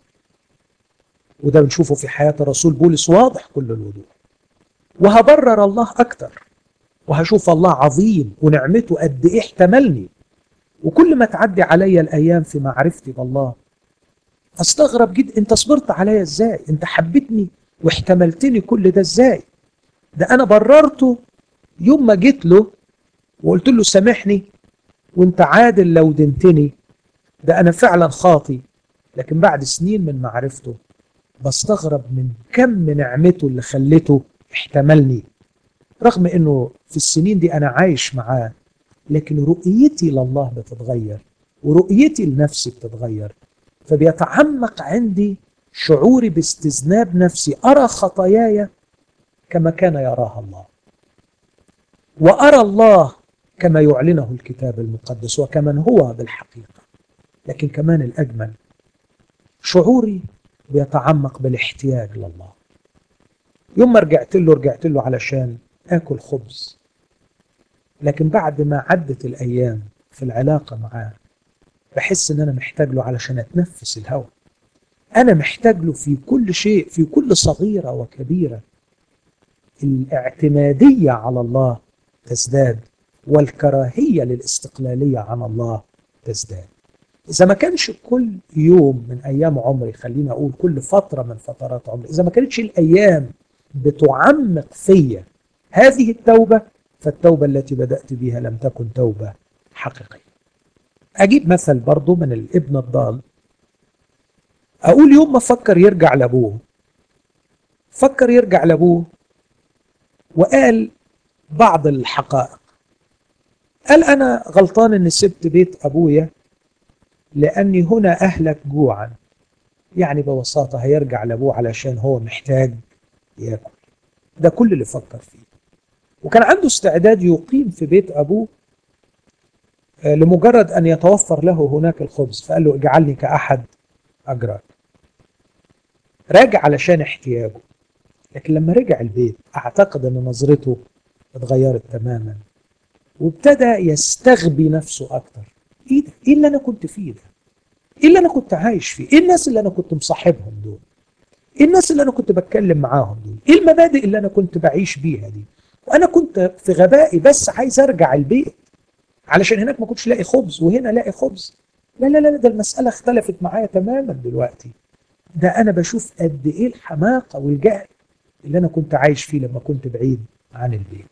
وده بنشوفه في حياة الرسول بولس واضح كل الوضوح وهبرر الله أكتر وهشوف الله عظيم ونعمته قد إيه احتملني وكل ما تعدي عليا الأيام في معرفتي بالله أستغرب جدا أنت صبرت عليا إزاي أنت حبيتني واحتملتني كل ده إزاي ده أنا بررته يوم ما جيت له وقلت له سامحني وانت عادل لو دنتني ده أنا فعلا خاطي لكن بعد سنين من معرفته بستغرب من كم نعمته اللي خلته احتملني رغم انه في السنين دي انا عايش معاه لكن رؤيتي لله بتتغير ورؤيتي لنفسي بتتغير فبيتعمق عندي شعوري باستذناب نفسي ارى خطاياي كما كان يراها الله وارى الله كما يعلنه الكتاب المقدس وكمن هو بالحقيقه لكن كمان الاجمل شعوري بيتعمق بالاحتياج لله يوم ما رجعت له رجعت له علشان اكل خبز لكن بعد ما عدت الايام في العلاقه معاه بحس ان انا محتاج له علشان اتنفس الهواء انا محتاج له في كل شيء في كل صغيره وكبيره الاعتماديه على الله تزداد والكراهيه للاستقلاليه عن الله تزداد إذا ما كانش كل يوم من أيام عمري خليني أقول كل فترة من فترات عمري إذا ما كانتش الأيام بتعمق فيا هذه التوبة فالتوبة التي بدأت بها لم تكن توبة حقيقية أجيب مثل برضو من الابن الضال أقول يوم ما فكر يرجع لأبوه فكر يرجع لأبوه وقال بعض الحقائق قال أنا غلطان إني سبت بيت أبويا لأني هنا أهلك جوعا يعني ببساطة هيرجع لأبوه علشان هو محتاج ياكل ده كل اللي فكر فيه وكان عنده استعداد يقيم في بيت أبوه لمجرد أن يتوفر له هناك الخبز فقال له اجعلني كأحد أجراك راجع علشان احتياجه لكن لما رجع البيت أعتقد أن نظرته اتغيرت تماما وابتدى يستغبي نفسه أكتر ايه ده؟ ايه اللي انا كنت فيه ده؟ ايه اللي انا كنت عايش فيه؟ ايه الناس اللي انا كنت مصاحبهم دول؟ ايه الناس اللي انا كنت بتكلم معاهم دول؟ ايه المبادئ اللي انا كنت بعيش بيها دي؟ وانا كنت في غبائي بس عايز ارجع البيت علشان هناك ما كنتش لاقي خبز وهنا لاقي خبز لا لا لا ده المسألة اختلفت معايا تماما دلوقتي ده انا بشوف قد ايه الحماقة والجهل اللي انا كنت عايش فيه لما كنت بعيد عن البيت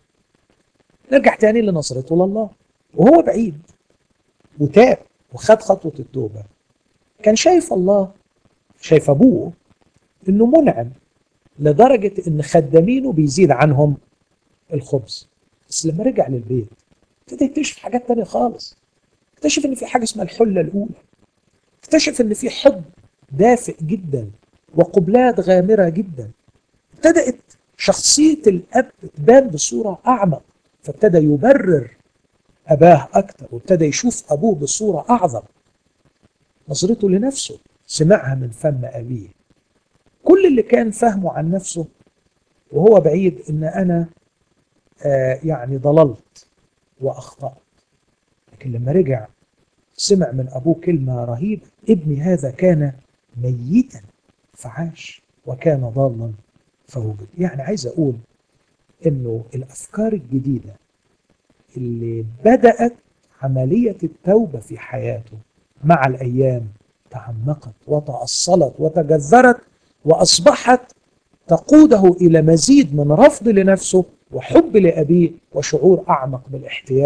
نرجع تاني لنظرته لله وهو بعيد وتاب وخد خطوة التوبة كان شايف الله شايف أبوه إنه منعم لدرجة إن خدامينه بيزيد عنهم الخبز بس لما رجع للبيت ابتدى يكتشف حاجات تانية خالص اكتشف إن في حاجة اسمها الحلة الأولى اكتشف إن في حب دافئ جدا وقبلات غامرة جدا ابتدأت شخصية الأب تبان بصورة أعمق فابتدى يبرر أباه أكتر وابتدى يشوف أبوه بصورة أعظم نظرته لنفسه سمعها من فم أبيه كل اللي كان فهمه عن نفسه وهو بعيد إن أنا آه يعني ضللت وأخطأت لكن لما رجع سمع من أبوه كلمة رهيبة ابني هذا كان ميتا فعاش وكان ضالا فوجد يعني عايز أقول إنه الأفكار الجديدة اللي بدأت عملية التوبة في حياته مع الأيام تعمقت وتأصلت وتجذرت وأصبحت تقوده إلى مزيد من رفض لنفسه وحب لأبيه وشعور أعمق بالاحتياج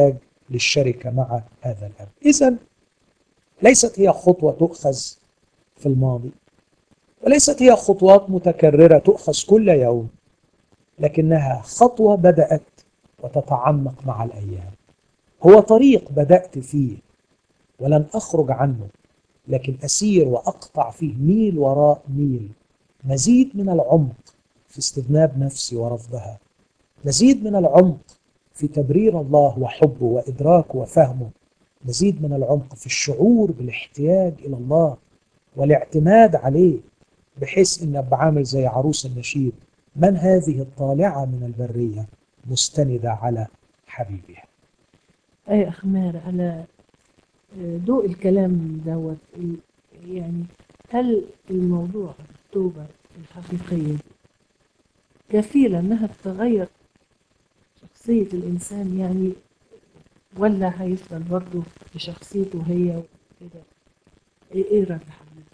للشركة مع هذا الأب إذا ليست هي خطوة تؤخذ في الماضي وليست هي خطوات متكررة تؤخذ كل يوم لكنها خطوة بدأت وتتعمق مع الأيام هو طريق بدأت فيه ولن أخرج عنه لكن أسير وأقطع فيه ميل وراء ميل مزيد من العمق في استذناب نفسي ورفضها مزيد من العمق في تبرير الله وحبه وإدراكه وفهمه مزيد من العمق في الشعور بالاحتياج إلى الله والاعتماد عليه بحيث إن أبقى عامل زي عروس النشيد من هذه الطالعة من البرية مستندة على حبيبها أي أخ ماهر على ضوء الكلام دوت يعني هل الموضوع التوبة الحقيقية كفيلة إنها تغير شخصية الإنسان يعني ولا هيفضل برضه بشخصيته هي وكده إيه إيه رأيك حضرتك؟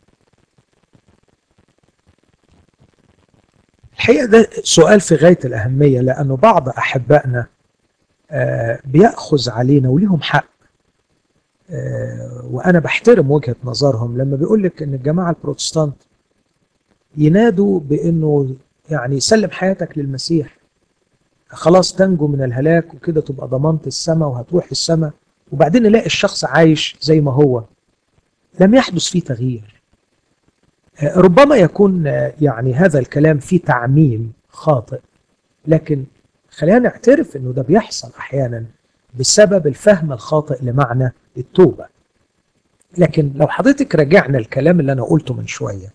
الحقيقة ده سؤال في غاية الأهمية لأنه بعض أحبائنا آه، بيأخذ علينا وليهم حق آه، وأنا بحترم وجهة نظرهم لما بيقول لك إن الجماعة البروتستانت ينادوا بإنه يعني سلم حياتك للمسيح خلاص تنجو من الهلاك وكده تبقى ضمنت السماء وهتروح السماء وبعدين نلاقي الشخص عايش زي ما هو لم يحدث فيه تغيير آه، ربما يكون آه، يعني هذا الكلام فيه تعميم خاطئ لكن خلينا نعترف انه ده بيحصل احيانا بسبب الفهم الخاطئ لمعنى التوبه لكن لو حضرتك رجعنا الكلام اللي انا قلته من شويه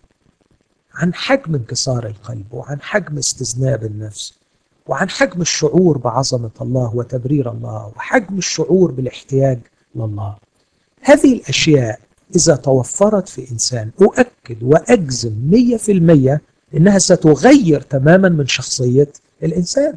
عن حجم انكسار القلب وعن حجم استذناب النفس وعن حجم الشعور بعظمه الله وتبرير الله وحجم الشعور بالاحتياج لله هذه الاشياء اذا توفرت في انسان اؤكد واجزم 100% انها ستغير تماما من شخصيه الانسان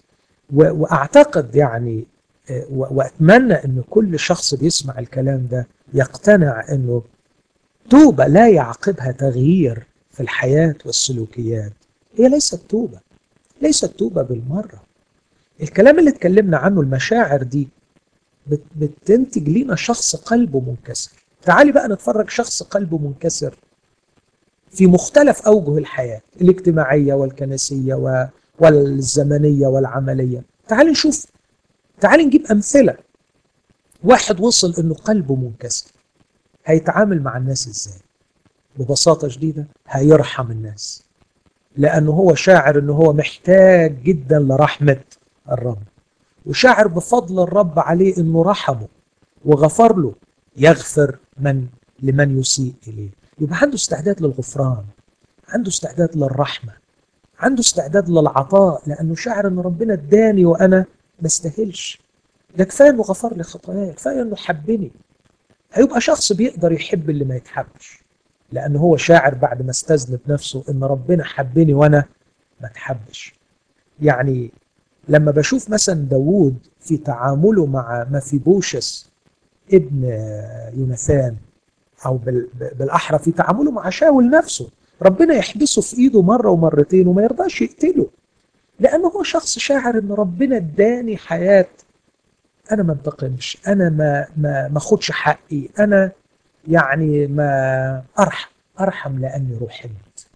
و- واعتقد يعني آه، و- واتمنى ان كل شخص بيسمع الكلام ده يقتنع انه توبه لا يعقبها تغيير في الحياه والسلوكيات هي ليست توبه ليست توبه بالمره الكلام اللي اتكلمنا عنه المشاعر دي بت- بتنتج لينا شخص قلبه منكسر تعالي بقى نتفرج شخص قلبه منكسر في مختلف اوجه الحياه الاجتماعيه والكنسيه و... والزمنيه والعمليه تعالي نشوف تعالي نجيب امثله واحد وصل انه قلبه منكسر هيتعامل مع الناس ازاي ببساطه شديده هيرحم الناس لانه هو شاعر انه هو محتاج جدا لرحمه الرب وشاعر بفضل الرب عليه انه رحمه وغفر له يغفر من لمن يسيء اليه يبقى عنده استعداد للغفران عنده استعداد للرحمه عنده استعداد للعطاء لانه شاعر ان ربنا اداني وانا ما استاهلش ده كفايه انه غفر لي خطاياي كفايه انه حبني هيبقى شخص بيقدر يحب اللي ما يتحبش لان هو شاعر بعد ما استذنب نفسه ان ربنا حبني وانا ما اتحبش يعني لما بشوف مثلا داوود في تعامله مع مفيبوشس ابن يوناثان او بال- بالاحرى في تعامله مع شاول نفسه ربنا يحبسه في ايده مره ومرتين وما يرضاش يقتله لانه هو شخص شاعر ان ربنا اداني حياه انا ما انتقمش انا ما ما ما اخدش حقي انا يعني ما ارحم ارحم لاني رحمت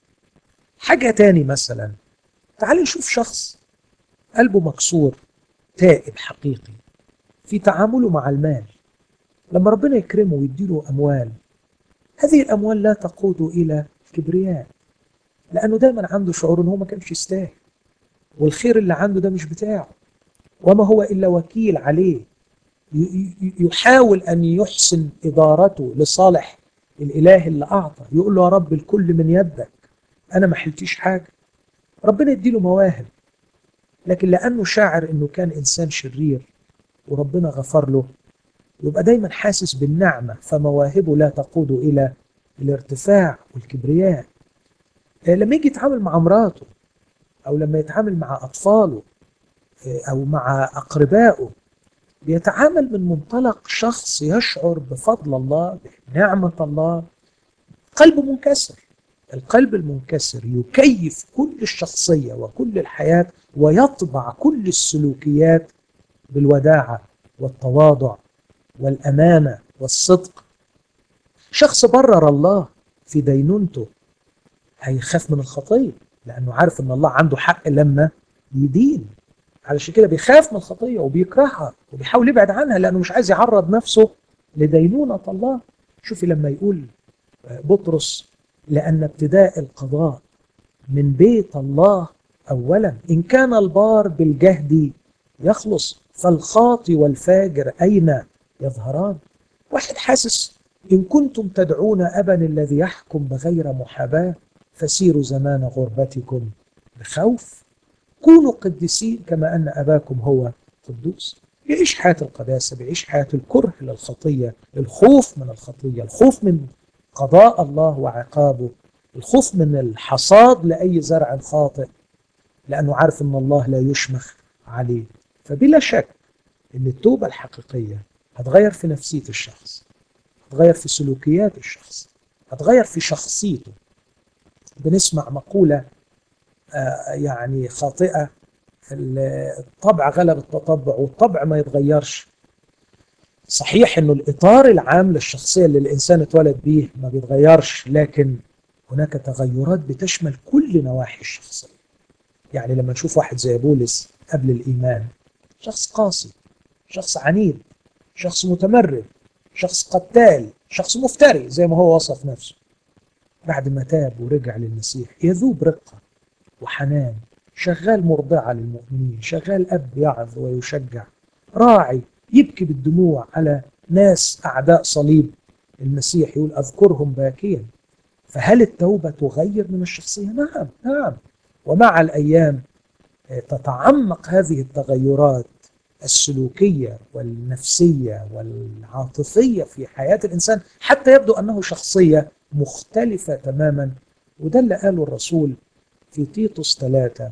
حاجه تاني مثلا تعال نشوف شخص قلبه مكسور تائب حقيقي في تعامله مع المال لما ربنا يكرمه ويديله اموال هذه الاموال لا تقود الى كبرياء لانه دايما عنده شعور ان هو ما كانش يستاهل والخير اللي عنده ده مش بتاعه وما هو الا وكيل عليه ي- ي- يحاول ان يحسن ادارته لصالح الاله اللي اعطى يقول له يا رب الكل من يدك انا ما حلتيش حاجه ربنا يديله مواهب لكن لانه شاعر انه كان انسان شرير وربنا غفر له يبقى دايما حاسس بالنعمه فمواهبه لا تقود الى الارتفاع والكبرياء آه، لما يجي يتعامل مع مراته او لما يتعامل مع اطفاله آه، او مع اقربائه بيتعامل من منطلق شخص يشعر بفضل الله بنعمه الله قلبه منكسر القلب المنكسر يكيف كل الشخصيه وكل الحياه ويطبع كل السلوكيات بالوداعه والتواضع والامانه والصدق شخص برر الله في دينونته هيخاف من الخطيه لانه عارف ان الله عنده حق لما يدين علشان كده بيخاف من الخطيه وبيكرهها وبيحاول يبعد عنها لانه مش عايز يعرض نفسه لدينونه الله شوفي لما يقول بطرس لان ابتداء القضاء من بيت الله اولا ان كان البار بالجهد يخلص فالخاطي والفاجر اين يظهران واحد حاسس ان كنتم تدعون ابا الذي يحكم بغير محاباه فسيروا زمان غربتكم بخوف كونوا قديسين كما ان اباكم هو قدوس يعيش حياه القداسه بيعيش حياه الكره للخطيه الخوف من الخطيه الخوف من قضاء الله وعقابه الخوف من الحصاد لاي زرع خاطئ لانه عارف ان الله لا يشمخ عليه فبلا شك ان التوبه الحقيقيه هتغير في نفسيه الشخص هتغير في سلوكيات الشخص هتغير في شخصيته بنسمع مقوله آه يعني خاطئه الطبع غلب التطبع والطبع ما يتغيرش صحيح انه الاطار العام للشخصيه اللي الانسان اتولد بيه ما بيتغيرش لكن هناك تغيرات بتشمل كل نواحي الشخصيه يعني لما نشوف واحد زي بولس قبل الايمان شخص قاسي شخص عنيد شخص متمرد شخص قتال شخص مفتري زي ما هو وصف نفسه بعد ما تاب ورجع للمسيح يذوب رقه وحنان شغال مرضعه للمؤمنين شغال اب يعظ ويشجع راعي يبكي بالدموع على ناس اعداء صليب المسيح يقول اذكرهم باكيا فهل التوبه تغير من الشخصيه؟ نعم نعم ومع الايام تتعمق هذه التغيرات السلوكيه والنفسيه والعاطفيه في حياه الانسان حتى يبدو انه شخصيه مختلفه تماما وده اللي قاله الرسول في تيتوس ثلاثه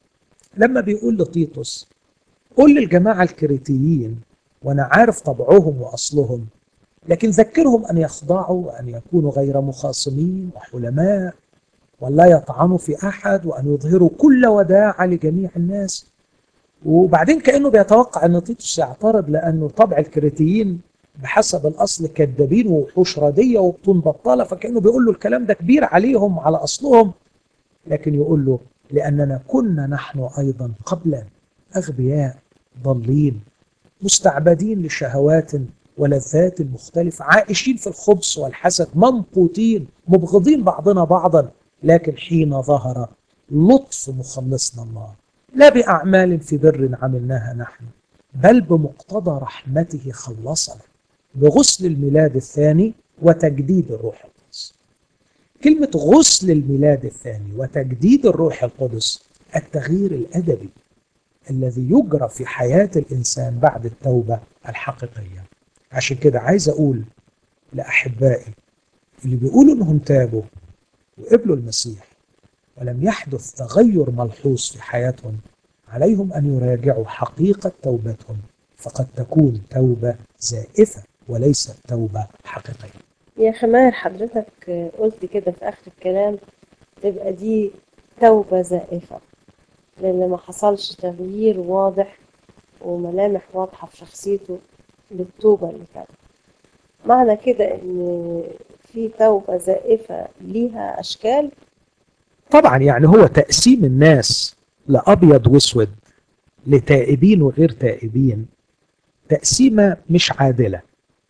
لما بيقول لتيتوس قل للجماعه الكريتيين وانا عارف طبعهم واصلهم لكن ذكرهم ان يخضعوا وان يكونوا غير مخاصمين وحلماء ولا يطعنوا في احد وان يظهروا كل وداعه لجميع الناس وبعدين كانه بيتوقع ان تيتوس يعترض لانه طبع الكريتيين بحسب الاصل كذابين ووحوش رديه وبطون بطاله فكانه بيقول له الكلام ده كبير عليهم على اصلهم لكن يقول له لاننا كنا نحن ايضا قبلا اغبياء ضالين مستعبدين لشهوات ولذات مختلفة عائشين في الخبث والحسد ممقوتين مبغضين بعضنا بعضا لكن حين ظهر لطف مخلصنا الله لا بأعمال في بر عملناها نحن بل بمقتضى رحمته خلصنا بغسل الميلاد الثاني وتجديد الروح القدس كلمة غسل الميلاد الثاني وتجديد الروح القدس التغيير الأدبي الذي يجرى في حياة الإنسان بعد التوبة الحقيقية عشان كده عايز أقول لأحبائي اللي بيقولوا إنهم تابوا وقبلوا المسيح ولم يحدث تغير ملحوظ في حياتهم عليهم أن يراجعوا حقيقة توبتهم فقد تكون توبة زائفة وليست توبة حقيقية يا خمار حضرتك قلت كده في آخر الكلام تبقى دي توبة زائفة لأن ما حصلش تغيير واضح وملامح واضحة في شخصيته للتوبة اللي فاتت معنى كده إن في توبة زائفة ليها أشكال طبعا يعني هو تقسيم الناس لأبيض وأسود لتائبين وغير تائبين تقسيمة مش عادلة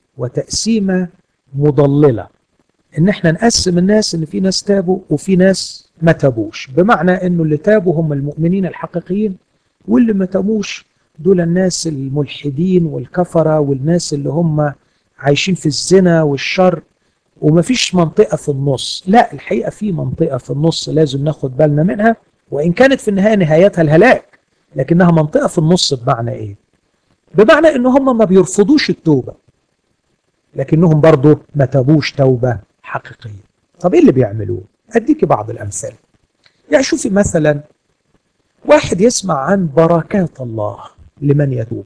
وتقسيمة مضللة ان احنا نقسم الناس ان في ناس تابوا وفي ناس ما تابوش بمعنى انه اللي تابوا هم المؤمنين الحقيقيين واللي ما تابوش دول الناس الملحدين والكفرة والناس اللي هم عايشين في الزنا والشر ومفيش منطقة في النص لا الحقيقة في منطقة في النص لازم ناخد بالنا منها وإن كانت في النهاية نهايتها الهلاك لكنها منطقة في النص بمعنى إيه بمعنى إن هم ما بيرفضوش التوبة لكنهم برضو ما تابوش توبة حقيقية طب إيه اللي بيعملوه أديك بعض الأمثال يعني شوفي مثلا واحد يسمع عن بركات الله لمن يتوب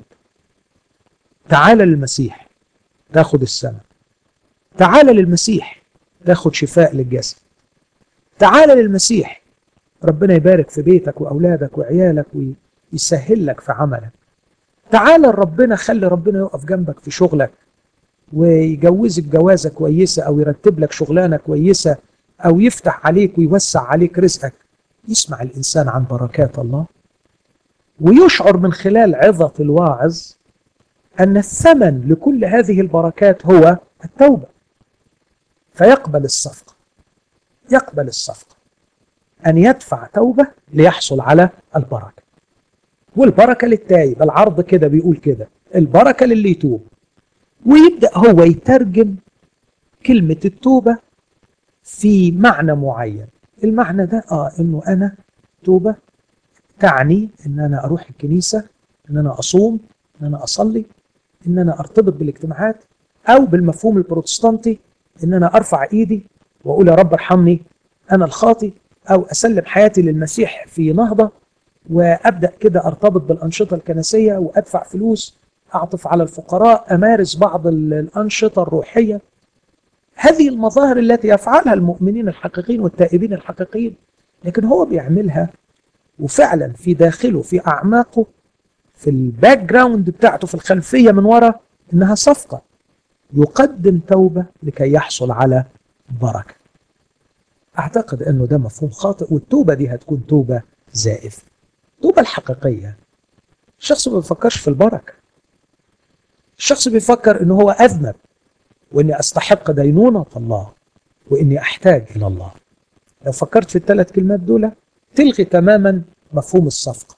تعال للمسيح تاخد السماء تعال للمسيح تاخد شفاء للجسد تعال للمسيح ربنا يبارك في بيتك وأولادك وعيالك ويسهل لك في عملك تعالى ربنا خلي ربنا يقف جنبك في شغلك ويجوزك جوازة كويسة أو يرتب لك شغلانة كويسة أو يفتح عليك ويوسع عليك رزقك يسمع الإنسان عن بركات الله ويشعر من خلال عظة الواعظ أن الثمن لكل هذه البركات هو التوبة فيقبل الصفقة يقبل الصفقة أن يدفع توبة ليحصل على البركة والبركة للتايب العرض كده بيقول كده البركة للي يتوب ويبدأ هو يترجم كلمة التوبة في معنى معين المعنى ده اه انه انا توبة تعني ان انا اروح الكنيسة ان انا اصوم ان انا اصلي ان انا ارتبط بالاجتماعات او بالمفهوم البروتستانتي ان انا ارفع ايدي واقول يا رب ارحمني انا الخاطي او اسلم حياتي للمسيح في نهضة وابدا كده ارتبط بالانشطة الكنسية وادفع فلوس اعطف على الفقراء امارس بعض الانشطة الروحية هذه المظاهر التي يفعلها المؤمنين الحقيقيين والتائبين الحقيقيين لكن هو بيعملها وفعلا في داخله في اعماقه في الباك جراوند بتاعته في الخلفيه من ورا انها صفقه يقدم توبه لكي يحصل على بركه. اعتقد انه ده مفهوم خاطئ والتوبه دي هتكون توبه زائفه. التوبه الحقيقيه الشخص ما بيفكرش في البركه. الشخص بيفكر انه هو اذنب واني استحق دينونه الله واني احتاج الى الله. لو فكرت في الثلاث كلمات دول تلغي تماما مفهوم الصفقه.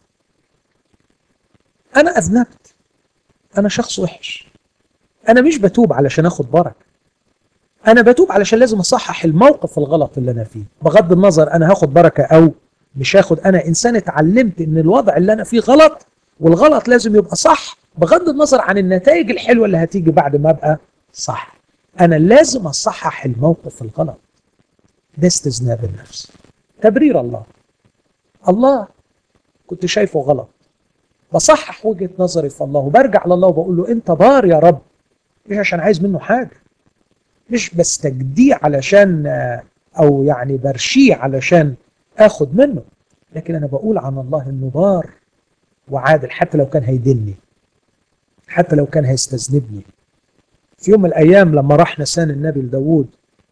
انا اذنبت انا شخص وحش انا مش بتوب علشان اخد بركه انا بتوب علشان لازم اصحح الموقف الغلط اللي انا فيه بغض النظر انا هاخد بركه او مش هاخد انا انسان اتعلمت ان الوضع اللي انا فيه غلط والغلط لازم يبقى صح بغض النظر عن النتائج الحلوه اللي هتيجي بعد ما ابقى صح انا لازم اصحح الموقف الغلط ده استذناب النفس تبرير الله الله كنت شايفه غلط بصحح وجهه نظري في الله وبرجع لله وبقول له انت بار يا رب مش عشان عايز منه حاجه مش بستجديه علشان او يعني برشيه علشان اخد منه لكن انا بقول عن الله انه بار وعادل حتى لو كان هيدني حتى لو كان هيستذنبني في يوم من الايام لما راح نسان النبي لداود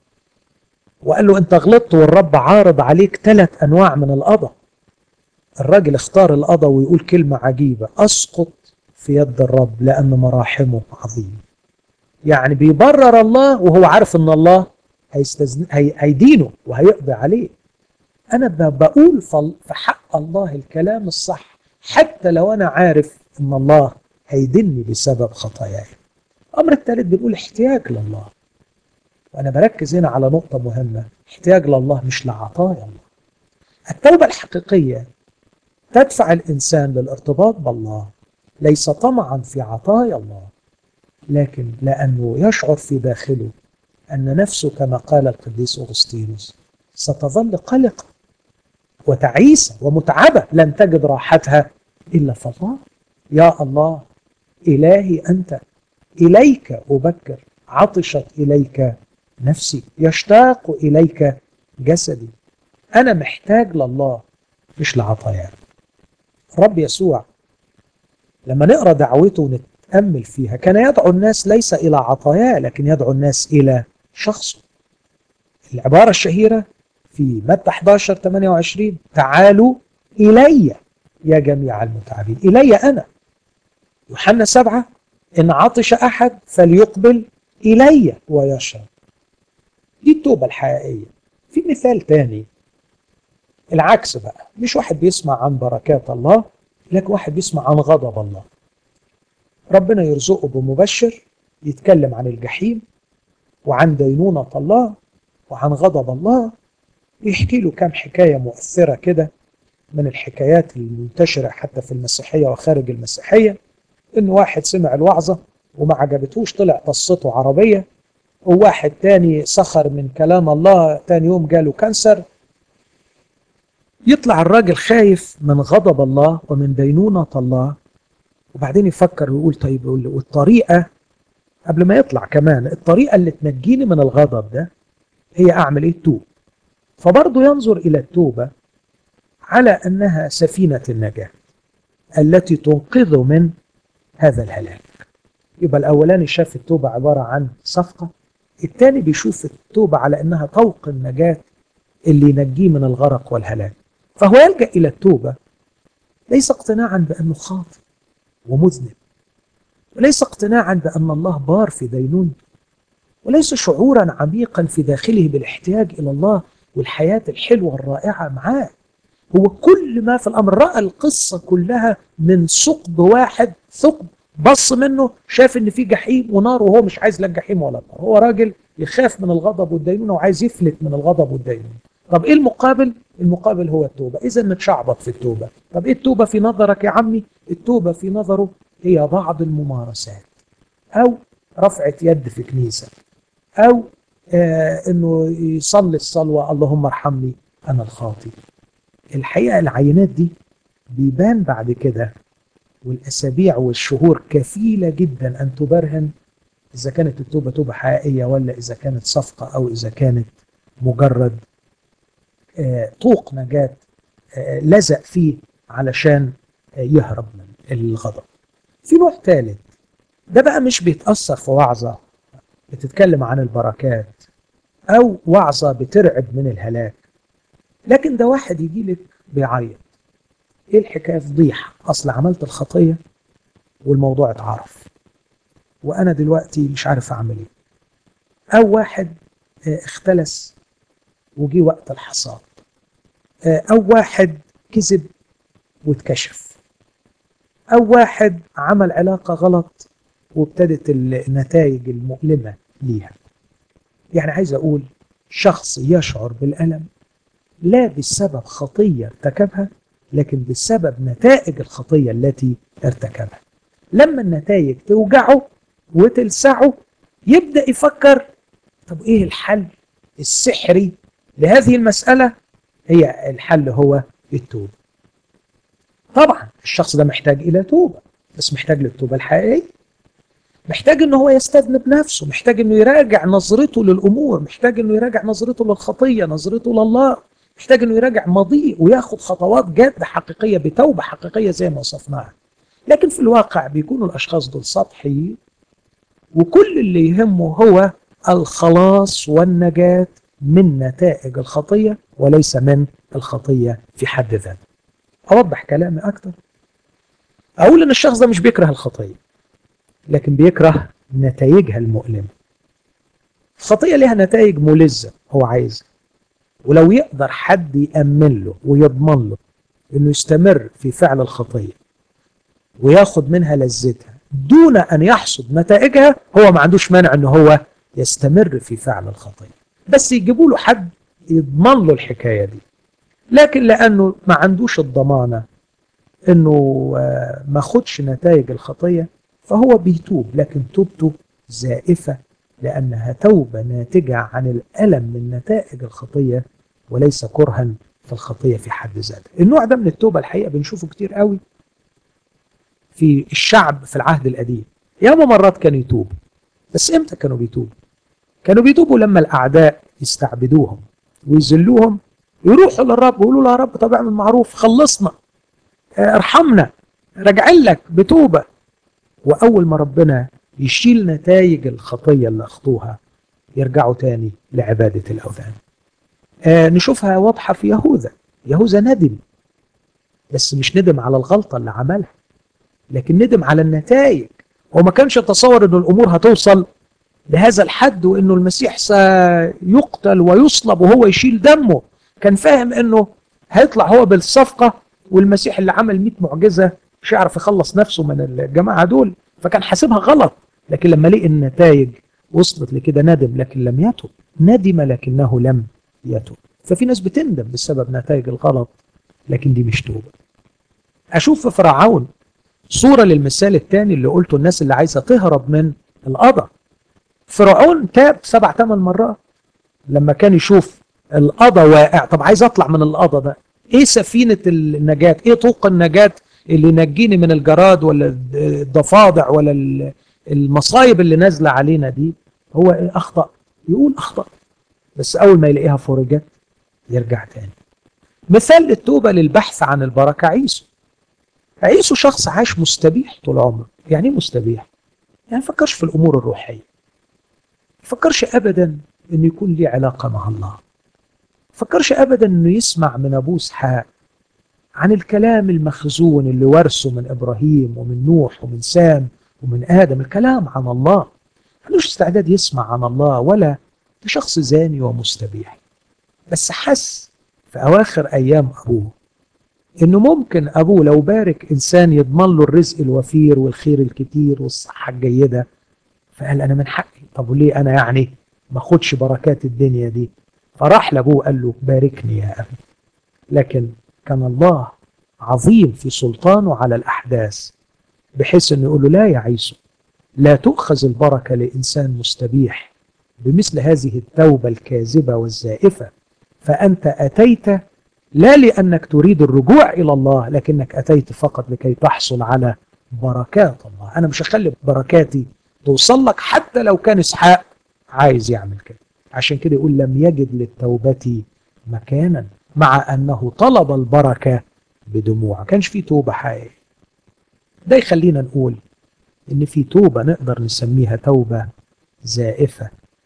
وقال له انت غلطت والرب عارض عليك ثلاث انواع من القضاء الراجل اختار القضاء ويقول كلمة عجيبة أسقط في يد الرب لأن مراحمه عظيم يعني بيبرر الله وهو عارف أن الله هيستزن... هي... هيدينه وهيقضي عليه أنا ب... بقول في حق الله الكلام الصح حتى لو أنا عارف أن الله هيدني بسبب خطاياي الأمر الثالث بنقول احتياج لله وأنا بركز هنا على نقطة مهمة احتياج لله مش لعطايا الله التوبة الحقيقية تدفع الإنسان للارتباط بالله ليس طمعا في عطايا الله لكن لأنه يشعر في داخله أن نفسه كما قال القديس أغسطينوس ستظل قلقة وتعيسة ومتعبة لن تجد راحتها إلا في الله يا الله إلهي أنت إليك أبكر عطشت إليك نفسي يشتاق إليك جسدي أنا محتاج لله مش لعطاياه رب يسوع لما نقرا دعوته ونتامل فيها كان يدعو الناس ليس الى عطاياه لكن يدعو الناس الى شخصه العباره الشهيره في متى 11 28 تعالوا الي يا جميع المتعبين الي انا يوحنا 7 ان عطش احد فليقبل الي ويشرب دي التوبه الحقيقيه في مثال تاني العكس بقى مش واحد بيسمع عن بركات الله لكن واحد بيسمع عن غضب الله ربنا يرزقه بمبشر يتكلم عن الجحيم وعن دينونة الله وعن غضب الله ويحكي له كام حكاية مؤثرة كده من الحكايات المنتشرة حتى في المسيحية وخارج المسيحية إن واحد سمع الوعظة وما عجبتهوش طلع قصته عربية وواحد تاني سخر من كلام الله تاني يوم جاله كانسر يطلع الراجل خايف من غضب الله ومن دينونة الله وبعدين يفكر ويقول طيب والطريقة قبل ما يطلع كمان الطريقة اللي تنجيني من الغضب ده هي أعمل إيه توب فبرضه ينظر إلى التوبة على أنها سفينة النجاة التي تنقذه من هذا الهلاك يبقى الأولاني شاف التوبة عبارة عن صفقة الثاني بيشوف التوبة على أنها طوق النجاة اللي ينجيه من الغرق والهلاك فهو يلجأ إلى التوبة ليس اقتناعا بأنه خاطئ ومذنب وليس اقتناعا بأن الله بار في دينونته وليس شعورا عميقا في داخله بالاحتياج إلى الله والحياة الحلوة الرائعة معاه هو كل ما في الأمر رأى القصة كلها من ثقب واحد ثقب بص منه شاف ان في جحيم ونار وهو مش عايز لا الجحيم ولا النار هو راجل يخاف من الغضب والدينونة وعايز يفلت من الغضب والدينونة طب ايه المقابل المقابل هو التوبة اذا متشعبط في التوبة طب ايه التوبة في نظرك يا عمي التوبة في نظره هي بعض الممارسات او رفعة يد في كنيسة او آه انه يصلي الصلوة اللهم ارحمني انا الخاطئ الحقيقة العينات دي بيبان بعد كده والاسابيع والشهور كفيله جدا ان تبرهن اذا كانت التوبه توبه حقيقيه ولا اذا كانت صفقه او اذا كانت مجرد آه طوق نجاه آه لزق فيه علشان آه يهرب من الغضب. في نوع ثالث ده بقى مش بيتاثر في وعظه بتتكلم عن البركات او وعظه بترعب من الهلاك لكن ده واحد يجي لك بيعيط ايه الحكايه فضيحه اصل عملت الخطيه والموضوع اتعرف وانا دلوقتي مش عارف اعمل ايه او واحد اختلس وجي وقت الحصاد او واحد كذب واتكشف او واحد عمل علاقه غلط وابتدت النتائج المؤلمه ليها يعني عايز اقول شخص يشعر بالالم لا بسبب خطيه ارتكبها لكن بسبب نتائج الخطية التي ارتكبها لما النتائج توجعه وتلسعه يبدأ يفكر طب ايه الحل السحري لهذه المسألة هي الحل هو التوبة طبعا الشخص ده محتاج إلى توبة بس محتاج للتوبة الحقيقية محتاج ان هو يستذنب نفسه محتاج انه يراجع نظرته للامور محتاج انه يراجع نظرته للخطيه نظرته لله محتاج انه يراجع ماضيه وياخد خطوات جاده حقيقيه بتوبه حقيقيه زي ما وصفناها لكن في الواقع بيكونوا الاشخاص دول سطحيين وكل اللي يهمه هو الخلاص والنجاه من نتائج الخطيه وليس من الخطيه في حد ذاتها اوضح كلامي اكتر اقول ان الشخص ده مش بيكره الخطيه لكن بيكره نتائجها المؤلمه الخطيه لها نتائج ملزه هو عايزها ولو يقدر حد يأمن له ويضمن له انه يستمر في فعل الخطيه وياخد منها لذتها دون ان يحصد نتائجها هو ما عندوش مانع انه هو يستمر في فعل الخطيه بس يجيبوا له حد يضمن له الحكايه دي لكن لانه ما عندوش الضمانه انه ما خدش نتائج الخطيه فهو بيتوب لكن توبته زائفه لأنها توبة ناتجة عن الألم من نتائج الخطية وليس كرها في الخطية في حد ذاتها النوع ده من التوبة الحقيقة بنشوفه كتير قوي في الشعب في العهد القديم ياما مرات كانوا يتوبوا بس امتى كانوا بيتوبوا كانوا بيتوبوا لما الأعداء يستعبدوهم ويذلوهم يروحوا للرب ويقولوا له يا رب طب اعمل معروف خلصنا ارحمنا راجعين لك بتوبة وأول ما ربنا يشيل نتائج الخطية اللي أخطوها يرجعوا تاني لعبادة الأوثان آه نشوفها واضحة في يهوذا يهوذا ندم بس مش ندم على الغلطة اللي عملها لكن ندم على النتائج هو ما كانش يتصور أن الأمور هتوصل لهذا الحد وأنه المسيح سيقتل ويصلب وهو يشيل دمه كان فاهم أنه هيطلع هو بالصفقة والمسيح اللي عمل 100 معجزة مش هيعرف يخلص نفسه من الجماعة دول فكان حاسبها غلط لكن لما لقي النتائج وصلت لكده ندم لكن لم يتب ندم لكنه لم يتب ففي ناس بتندم بسبب نتائج الغلط لكن دي مش توبة أشوف في فرعون صورة للمثال الثاني اللي قلته الناس اللي عايزة تهرب من القضاء فرعون تاب سبع ثمان مرات لما كان يشوف القضاء واقع طب عايز اطلع من القضاء ده ايه سفينة النجاة ايه طوق النجاة اللي ينجيني من الجراد ولا الضفادع ولا المصايب اللي نازلة علينا دي هو إيه أخطأ يقول أخطأ بس أول ما يلاقيها فرجت يرجع تاني مثال للتوبة للبحث عن البركة عيسو عيسو شخص عاش مستبيح طول عمره يعني ايه مستبيح يعني ما فكرش في الامور الروحيه ما فكرش ابدا انه يكون ليه علاقه مع الله ما فكرش ابدا انه يسمع من ابوه اسحاق عن الكلام المخزون اللي ورثه من ابراهيم ومن نوح ومن سام ومن ادم الكلام عن الله ما عندوش استعداد يسمع عن الله ولا ده شخص زاني ومستبيح بس حس في اواخر ايام ابوه انه ممكن ابوه لو بارك انسان يضمن له الرزق الوفير والخير الكتير والصحه الجيده فقال انا من حقي طب وليه انا يعني ما اخدش بركات الدنيا دي فراح لابوه قال له باركني يا ابي لكن كان الله عظيم في سلطانه على الاحداث بحيث انه يقول له لا يا عيسو لا تؤخذ البركه لانسان مستبيح بمثل هذه التوبه الكاذبه والزائفه فانت اتيت لا لانك تريد الرجوع الى الله لكنك اتيت فقط لكي تحصل على بركات الله انا مش هخلي بركاتي توصل لك حتى لو كان اسحاق عايز يعمل كده عشان كده يقول لم يجد للتوبه مكانا مع انه طلب البركه بدموع ما كانش في توبه حقيقيه ده يخلينا نقول ان في توبه نقدر نسميها توبه زائفه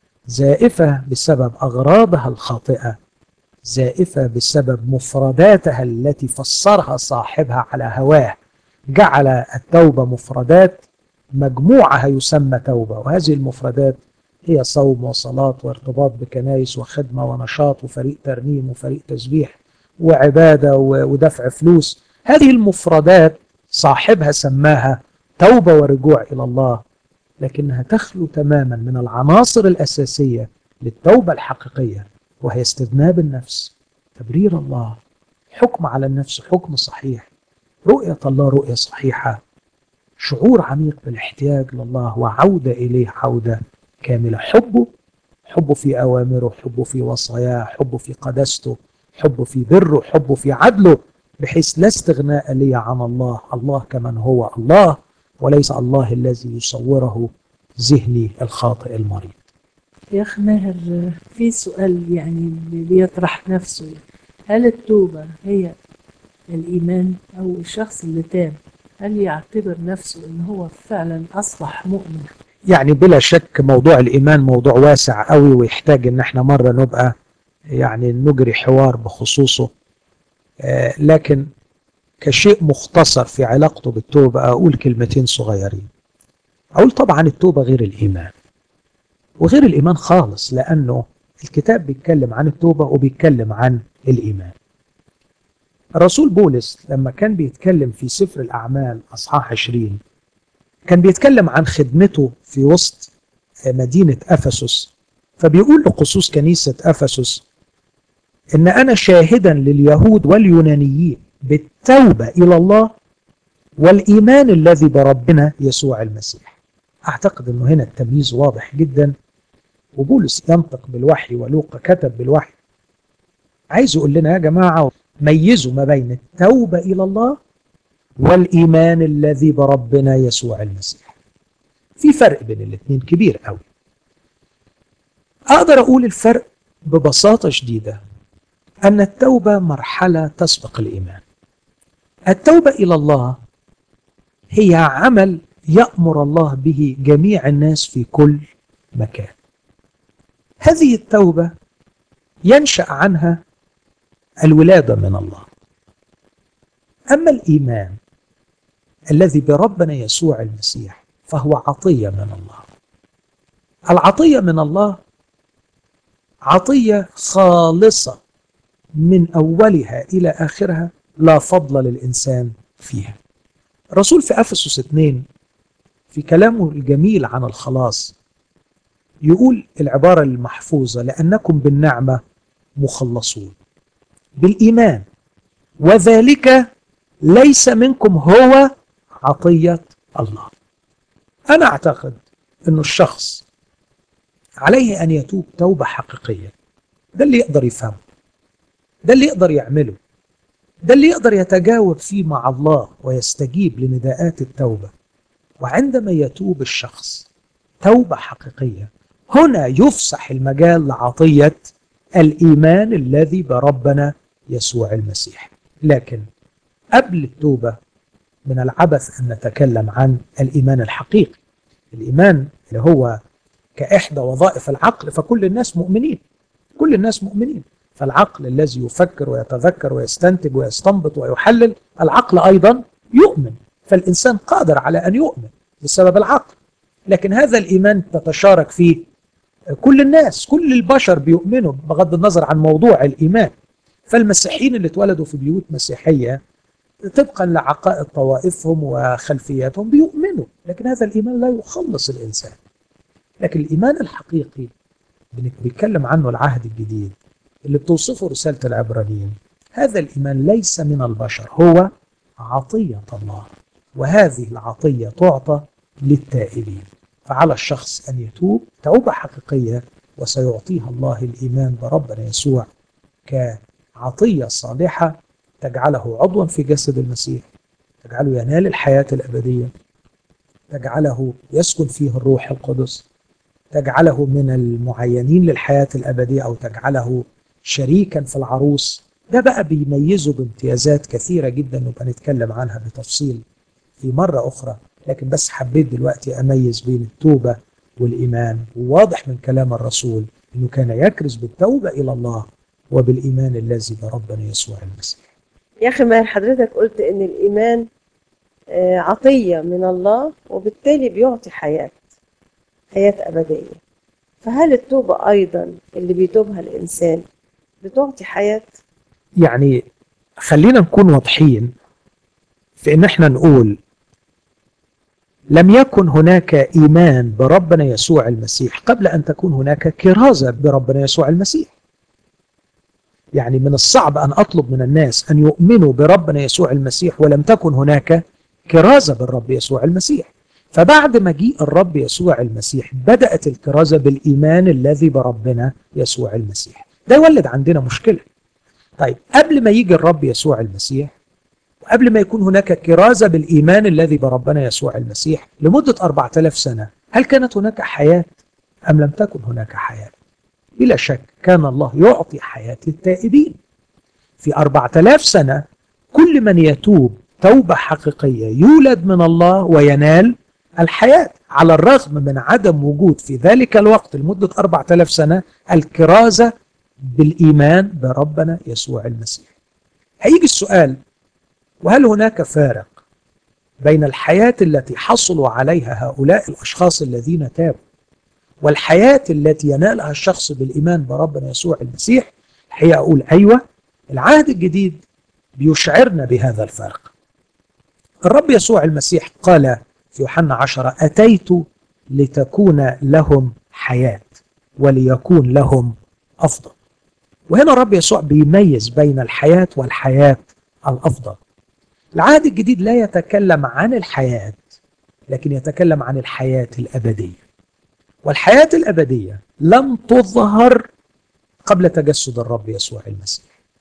زائفه بسبب اغراضها الخاطئه زائفه بسبب مفرداتها التي فسرها صاحبها على هواه جعل التوبه مفردات مجموعها يسمى توبه وهذه المفردات هي صوم وصلاه وارتباط بكنائس وخدمه ونشاط وفريق ترنيم وفريق تسبيح وعباده ودفع فلوس هذه المفردات صاحبها سماها توبه ورجوع الى الله لكنها تخلو تماما من العناصر الاساسيه للتوبه الحقيقيه وهي استذناب النفس تبرير الله حكم على النفس حكم صحيح رؤيه الله رؤيه صحيحه شعور عميق بالاحتياج لله وعوده اليه عوده كامله حبه حبه في اوامره حبه في وصاياه حبه في قدسته حبه في بره حبه في عدله بحيث لا استغناء لي عن الله الله كمن هو الله وليس الله الذي يصوره ذهني الخاطئ المريض يا أخ ماهر في سؤال يعني بيطرح نفسه هل التوبة هي الإيمان أو الشخص اللي تاب هل يعتبر نفسه إن هو فعلا أصبح مؤمن يعني بلا شك موضوع الإيمان موضوع واسع قوي ويحتاج إن احنا مرة نبقى يعني نجري حوار بخصوصه آه لكن كشيء مختصر في علاقته بالتوبة أقول كلمتين صغيرين أقول طبعا التوبة غير الإيمان وغير الإيمان خالص لأنه الكتاب بيتكلم عن التوبة وبيتكلم عن الإيمان الرسول بولس لما كان بيتكلم في سفر الأعمال أصحاح 20 كان بيتكلم عن خدمته في وسط مدينة أفسس فبيقول لخصوص كنيسة أفسس إن أنا شاهدا لليهود واليونانيين بالتوبة إلى الله والإيمان الذي بربنا يسوع المسيح أعتقد أنه هنا التمييز واضح جدا وبولس ينطق بالوحي ولوقا كتب بالوحي عايز يقول لنا يا جماعة ميزوا ما بين التوبة إلى الله والإيمان الذي بربنا يسوع المسيح في فرق بين الاثنين كبير قوي أقدر أقول الفرق ببساطة شديدة أن التوبة مرحلة تسبق الإيمان التوبة إلى الله هي عمل يأمر الله به جميع الناس في كل مكان هذه التوبة ينشأ عنها الولادة من الله أما الإيمان الذي بربنا يسوع المسيح فهو عطية من الله العطية من الله عطية خالصة من أولها إلى آخرها لا فضل للإنسان فيها الرسول في أفسس 2 في كلامه الجميل عن الخلاص يقول العبارة المحفوظة لأنكم بالنعمة مخلصون بالإيمان وذلك ليس منكم هو عطية الله أنا أعتقد أن الشخص عليه أن يتوب توبة حقيقية ده اللي يقدر يفهمه ده اللي يقدر يعمله ده اللي يقدر يتجاوب فيه مع الله ويستجيب لنداءات التوبة وعندما يتوب الشخص توبة حقيقية هنا يفسح المجال لعطية الإيمان الذي بربنا يسوع المسيح لكن قبل التوبة من العبث أن نتكلم عن الإيمان الحقيقي الإيمان اللي هو كإحدى وظائف العقل فكل الناس مؤمنين كل الناس مؤمنين فالعقل الذي يفكر ويتذكر ويستنتج ويستنبط ويحلل العقل أيضا يؤمن فالإنسان قادر على أن يؤمن بسبب العقل لكن هذا الإيمان تتشارك فيه كل الناس كل البشر بيؤمنوا بغض النظر عن موضوع الإيمان فالمسيحيين اللي اتولدوا في بيوت مسيحية طبقا لعقائد طوائفهم وخلفياتهم بيؤمنوا لكن هذا الإيمان لا يخلص الإنسان لكن الإيمان الحقيقي بيتكلم عنه العهد الجديد اللي بتوصفه رسالة العبرانيين هذا الإيمان ليس من البشر هو عطية الله وهذه العطية تعطى للتائبين فعلى الشخص أن يتوب توبة حقيقية وسيعطيها الله الإيمان بربنا يسوع كعطية صالحة تجعله عضوا في جسد المسيح تجعله ينال الحياة الأبدية تجعله يسكن فيه الروح القدس تجعله من المعينين للحياة الأبدية أو تجعله شريكا في العروس ده بقى بيميزه بامتيازات كثيرة جدا نبقى نتكلم عنها بتفصيل في مرة أخرى لكن بس حبيت دلوقتي أميز بين التوبة والإيمان وواضح من كلام الرسول أنه كان يكرز بالتوبة إلى الله وبالإيمان الذي بربنا يسوع المسيح يا أخي ما حضرتك قلت إن الإيمان عطية من الله وبالتالي بيعطي حياة حياة أبدية فهل التوبة أيضا اللي بيتوبها الإنسان بتعطي حياة؟ يعني خلينا نكون واضحين في ان احنا نقول لم يكن هناك ايمان بربنا يسوع المسيح قبل ان تكون هناك كرازه بربنا يسوع المسيح. يعني من الصعب ان اطلب من الناس ان يؤمنوا بربنا يسوع المسيح ولم تكن هناك كرازه بالرب يسوع المسيح. فبعد مجيء الرب يسوع المسيح بدات الكرازه بالايمان الذي بربنا يسوع المسيح. ده يولد عندنا مشكله. طيب قبل ما يجي الرب يسوع المسيح وقبل ما يكون هناك كرازة بالإيمان الذي بربنا يسوع المسيح لمدة 4000 سنة هل كانت هناك حياة أم لم تكن هناك حياة بلا شك كان الله يعطي حياة للتائبين في 4000 سنة كل من يتوب توبة حقيقية يولد من الله وينال الحياة على الرغم من عدم وجود في ذلك الوقت لمدة 4000 سنة الكرازة بالإيمان بربنا يسوع المسيح هيجي السؤال وهل هناك فارق بين الحياة التي حصلوا عليها هؤلاء الأشخاص الذين تابوا والحياة التي ينالها الشخص بالإيمان بربنا يسوع المسيح الحقيقة أقول أيوة العهد الجديد بيشعرنا بهذا الفرق الرب يسوع المسيح قال في يوحنا عشرة أتيت لتكون لهم حياة وليكون لهم أفضل وهنا الرب يسوع بيميز بين الحياة والحياة الأفضل العهد الجديد لا يتكلم عن الحياة لكن يتكلم عن الحياة الأبدية والحياة الأبدية لم تظهر قبل تجسد الرب يسوع المسيح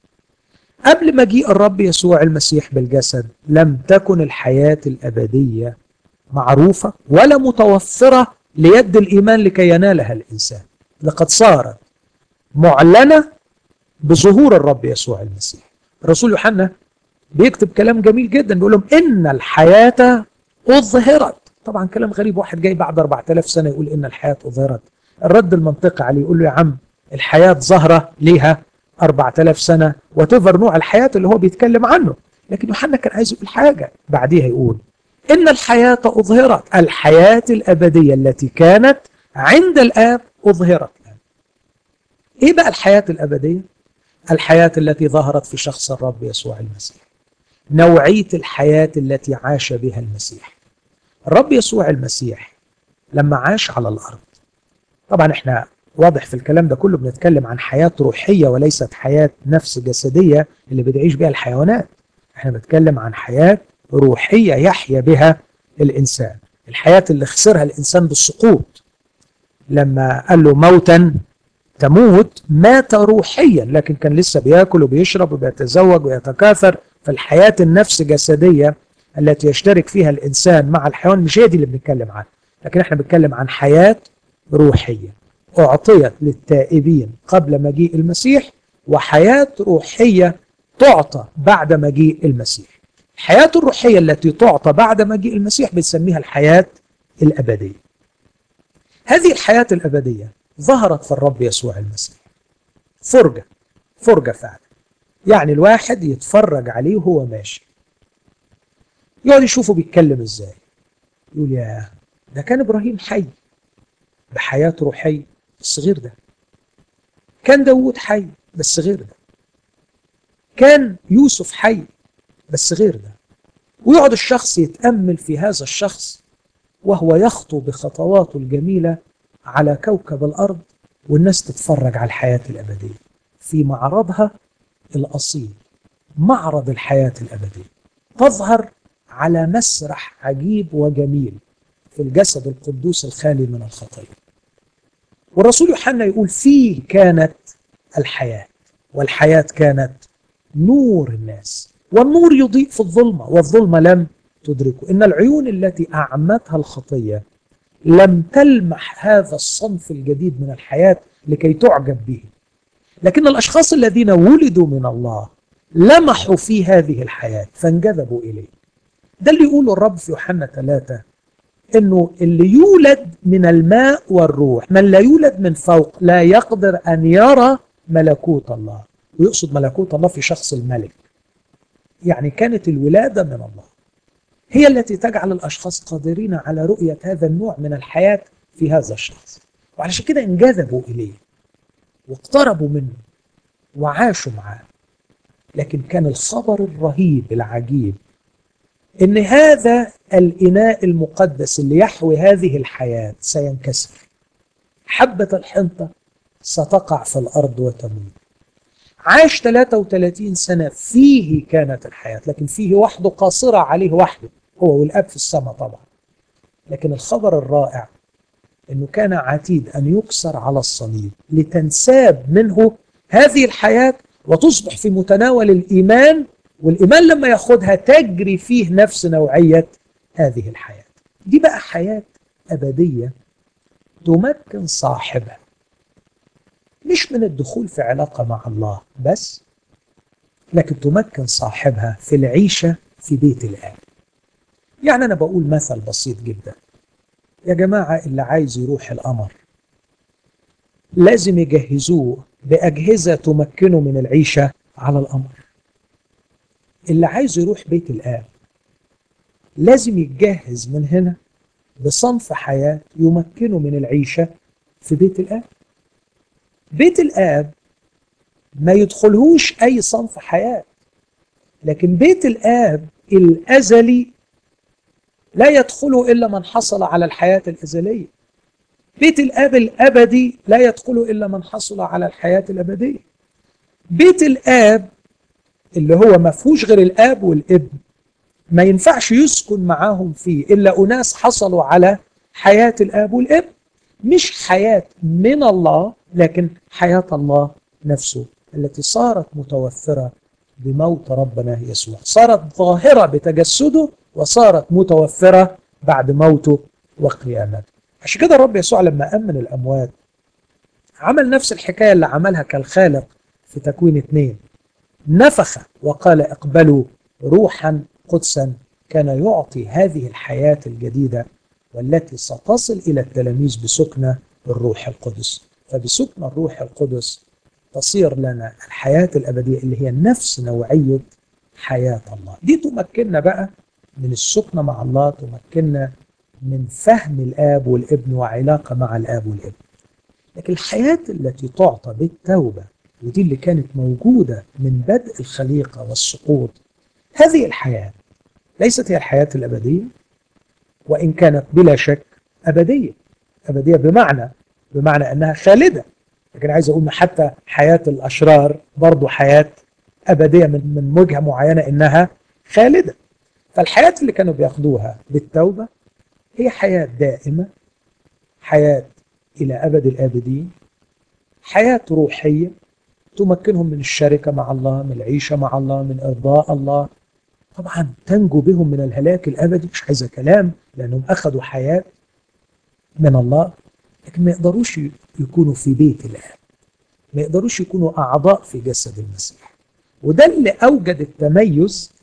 قبل مجيء الرب يسوع المسيح بالجسد لم تكن الحياة الأبدية معروفة ولا متوفرة ليد الإيمان لكي ينالها الإنسان لقد صارت معلنة بظهور الرب يسوع المسيح الرسول يوحنا بيكتب كلام جميل جدا بيقول لهم ان الحياه اظهرت طبعا كلام غريب واحد جاي بعد 4000 سنه يقول ان الحياه اظهرت الرد المنطقي عليه يقول له يا عم الحياه ظاهره ليها 4000 سنه وتظهر نوع الحياه اللي هو بيتكلم عنه لكن يوحنا كان عايز يقول حاجه بعديها يقول ان الحياه اظهرت الحياه الابديه التي كانت عند الاب اظهرت ايه بقى الحياه الابديه الحياه التي ظهرت في شخص الرب يسوع المسيح نوعيه الحياه التي عاش بها المسيح الرب يسوع المسيح لما عاش على الارض طبعا احنا واضح في الكلام ده كله بنتكلم عن حياه روحيه وليست حياه نفس جسديه اللي بتعيش بها الحيوانات احنا بنتكلم عن حياه روحيه يحيا بها الانسان الحياه اللي خسرها الانسان بالسقوط لما قال له موتا تموت مات روحيا لكن كان لسه بياكل وبيشرب وبيتزوج ويتكاثر فالحياة النفس جسدية التي يشترك فيها الإنسان مع الحيوان مش هي دي اللي بنتكلم عنها لكن احنا بنتكلم عن حياة روحية أعطيت للتائبين قبل مجيء المسيح وحياة روحية تعطى بعد مجيء المسيح الحياة الروحية التي تعطى بعد مجيء المسيح بنسميها الحياة الأبدية هذه الحياة الأبدية ظهرت في الرب يسوع المسيح فرجة فرجة فعلا يعني الواحد يتفرج عليه وهو ماشي يقعد يشوفه بيتكلم ازاي يقول يا ده كان ابراهيم حي بحياة روحية بس غير ده كان داوود حي بس غير ده كان يوسف حي بس غير ده ويقعد الشخص يتأمل في هذا الشخص وهو يخطو بخطواته الجميلة على كوكب الأرض والناس تتفرج على الحياة الأبدية في معرضها الأصيل معرض الحياة الأبدية تظهر على مسرح عجيب وجميل في الجسد القدوس الخالي من الخطية والرسول يوحنا يقول فيه كانت الحياة والحياة كانت نور الناس والنور يضيء في الظلمة والظلمة لم تدركه إن العيون التي أعمتها الخطية لم تلمح هذا الصنف الجديد من الحياة لكي تعجب به لكن الأشخاص الذين ولدوا من الله لمحوا في هذه الحياة فانجذبوا إليه ده اللي يقوله الرب في يوحنا ثلاثة انه اللي يولد من الماء والروح من لا يولد من فوق لا يقدر ان يرى ملكوت الله ويقصد ملكوت الله في شخص الملك يعني كانت الولاده من الله هي التي تجعل الاشخاص قادرين على رؤيه هذا النوع من الحياه في هذا الشخص وعلشان كده انجذبوا اليه واقتربوا منه وعاشوا معاه لكن كان الخبر الرهيب العجيب ان هذا الاناء المقدس اللي يحوي هذه الحياه سينكسر حبه الحنطه ستقع في الارض وتموت عاش 33 سنه فيه كانت الحياه لكن فيه وحده قاصره عليه وحده هو والاب في السماء طبعا لكن الخبر الرائع انه كان عتيد ان يكسر على الصليب لتنساب منه هذه الحياه وتصبح في متناول الايمان والإيمان لما ياخدها تجري فيه نفس نوعية هذه الحياة دي بقى حياة أبدية تمكن صاحبها مش من الدخول في علاقة مع الله بس لكن تمكن صاحبها في العيشة في بيت الآب يعني أنا بقول مثل بسيط جدا يا جماعة اللي عايز يروح القمر لازم يجهزوه بأجهزة تمكنه من العيشة على القمر اللي عايز يروح بيت الآب لازم يتجهز من هنا بصنف حياة يمكنه من العيشة في بيت الآب بيت الآب ما يدخلهوش أي صنف حياة لكن بيت الآب الأزلي لا يدخله إلا من حصل على الحياة الأزلية بيت الآب الأبدي لا يدخله إلا من حصل على الحياة الأبدية بيت الآب اللي هو ما فيهوش غير الاب والابن ما ينفعش يسكن معاهم فيه الا اناس حصلوا على حياه الاب والابن مش حياه من الله لكن حياه الله نفسه التي صارت متوفره بموت ربنا يسوع صارت ظاهره بتجسده وصارت متوفره بعد موته وقيامته عشان كده الرب يسوع لما امن الاموات عمل نفس الحكايه اللي عملها كالخالق في تكوين اثنين نفخ وقال اقبلوا روحا قدسا كان يعطي هذه الحياة الجديدة والتي ستصل إلى التلاميذ بسكنة الروح القدس فبسكن الروح القدس تصير لنا الحياة الأبدية اللي هي نفس نوعية حياة الله دي تمكننا بقى من السكنة مع الله تمكننا من فهم الآب والابن وعلاقة مع الآب والابن لكن الحياة التي تعطى بالتوبة ودي اللي كانت موجودة من بدء الخليقة والسقوط هذه الحياة ليست هي الحياة الأبدية وإن كانت بلا شك أبدية أبدية بمعنى بمعنى أنها خالدة لكن عايز أقول حتى حياة الأشرار برضو حياة أبدية من من وجهة معينة إنها خالدة فالحياة اللي كانوا بياخدوها بالتوبة هي حياة دائمة حياة إلى أبد الآبدين حياة روحية تمكنهم من الشركة مع الله من العيشة مع الله من إرضاء الله طبعا تنجو بهم من الهلاك الأبدي مش عايزة كلام لأنهم أخذوا حياة من الله لكن ما يقدروش يكونوا في بيت الآب ما يقدروش يكونوا أعضاء في جسد المسيح وده اللي أوجد التميز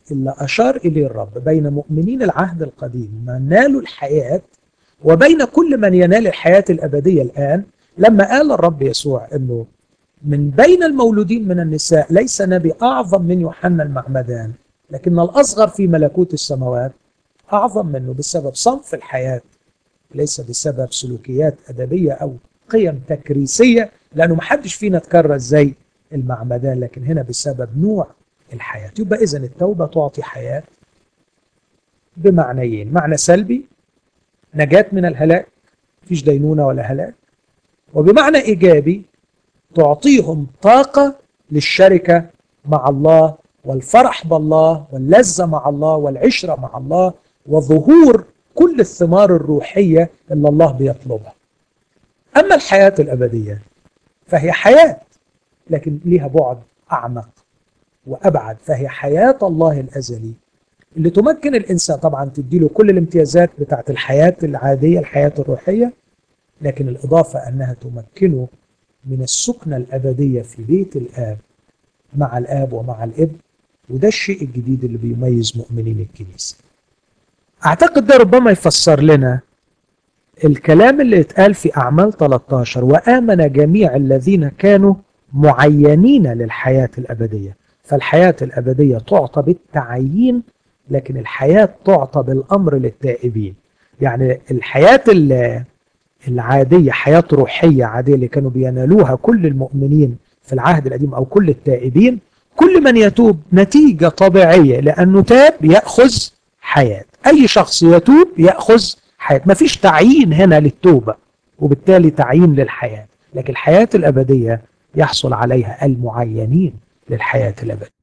اللي أشار إليه الرب بين مؤمنين العهد القديم من نالوا الحياة وبين كل من ينال الحياة الأبدية الآن لما قال الرب يسوع أنه من بين المولودين من النساء ليس نبي أعظم من يوحنا المعمدان لكن الأصغر في ملكوت السماوات أعظم منه بسبب صنف الحياة ليس بسبب سلوكيات أدبية أو قيم تكريسية لأنه محدش فينا تكرس زي المعمدان لكن هنا بسبب نوع الحياة يبقى إذا التوبة تعطي حياة بمعنيين معنى سلبي نجاة من الهلاك مفيش دينونة ولا هلاك وبمعنى إيجابي تعطيهم طاقة للشركة مع الله والفرح بالله واللذة مع الله والعشرة مع الله وظهور كل الثمار الروحية اللي الله بيطلبها أما الحياة الأبدية فهي حياة لكن ليها بعد أعمق وأبعد فهي حياة الله الأزلي اللي تمكن الإنسان طبعا تديله كل الامتيازات بتاعت الحياة العادية الحياة الروحية لكن الإضافة أنها تمكنه من السكنة الأبدية في بيت الآب مع الآب ومع الابن وده الشيء الجديد اللي بيميز مؤمنين الكنيسة أعتقد ده ربما يفسر لنا الكلام اللي اتقال في أعمال 13 وآمن جميع الذين كانوا معينين للحياة الأبدية فالحياة الأبدية تعطى بالتعيين لكن الحياة تعطى بالأمر للتائبين يعني الحياة العادية حياة روحية عادية اللي كانوا بينالوها كل المؤمنين في العهد القديم أو كل التائبين كل من يتوب نتيجة طبيعية لأنه تاب يأخذ حياة أي شخص يتوب يأخذ حياة ما فيش تعيين هنا للتوبة وبالتالي تعيين للحياة لكن الحياة الأبدية يحصل عليها المعينين للحياة الأبدية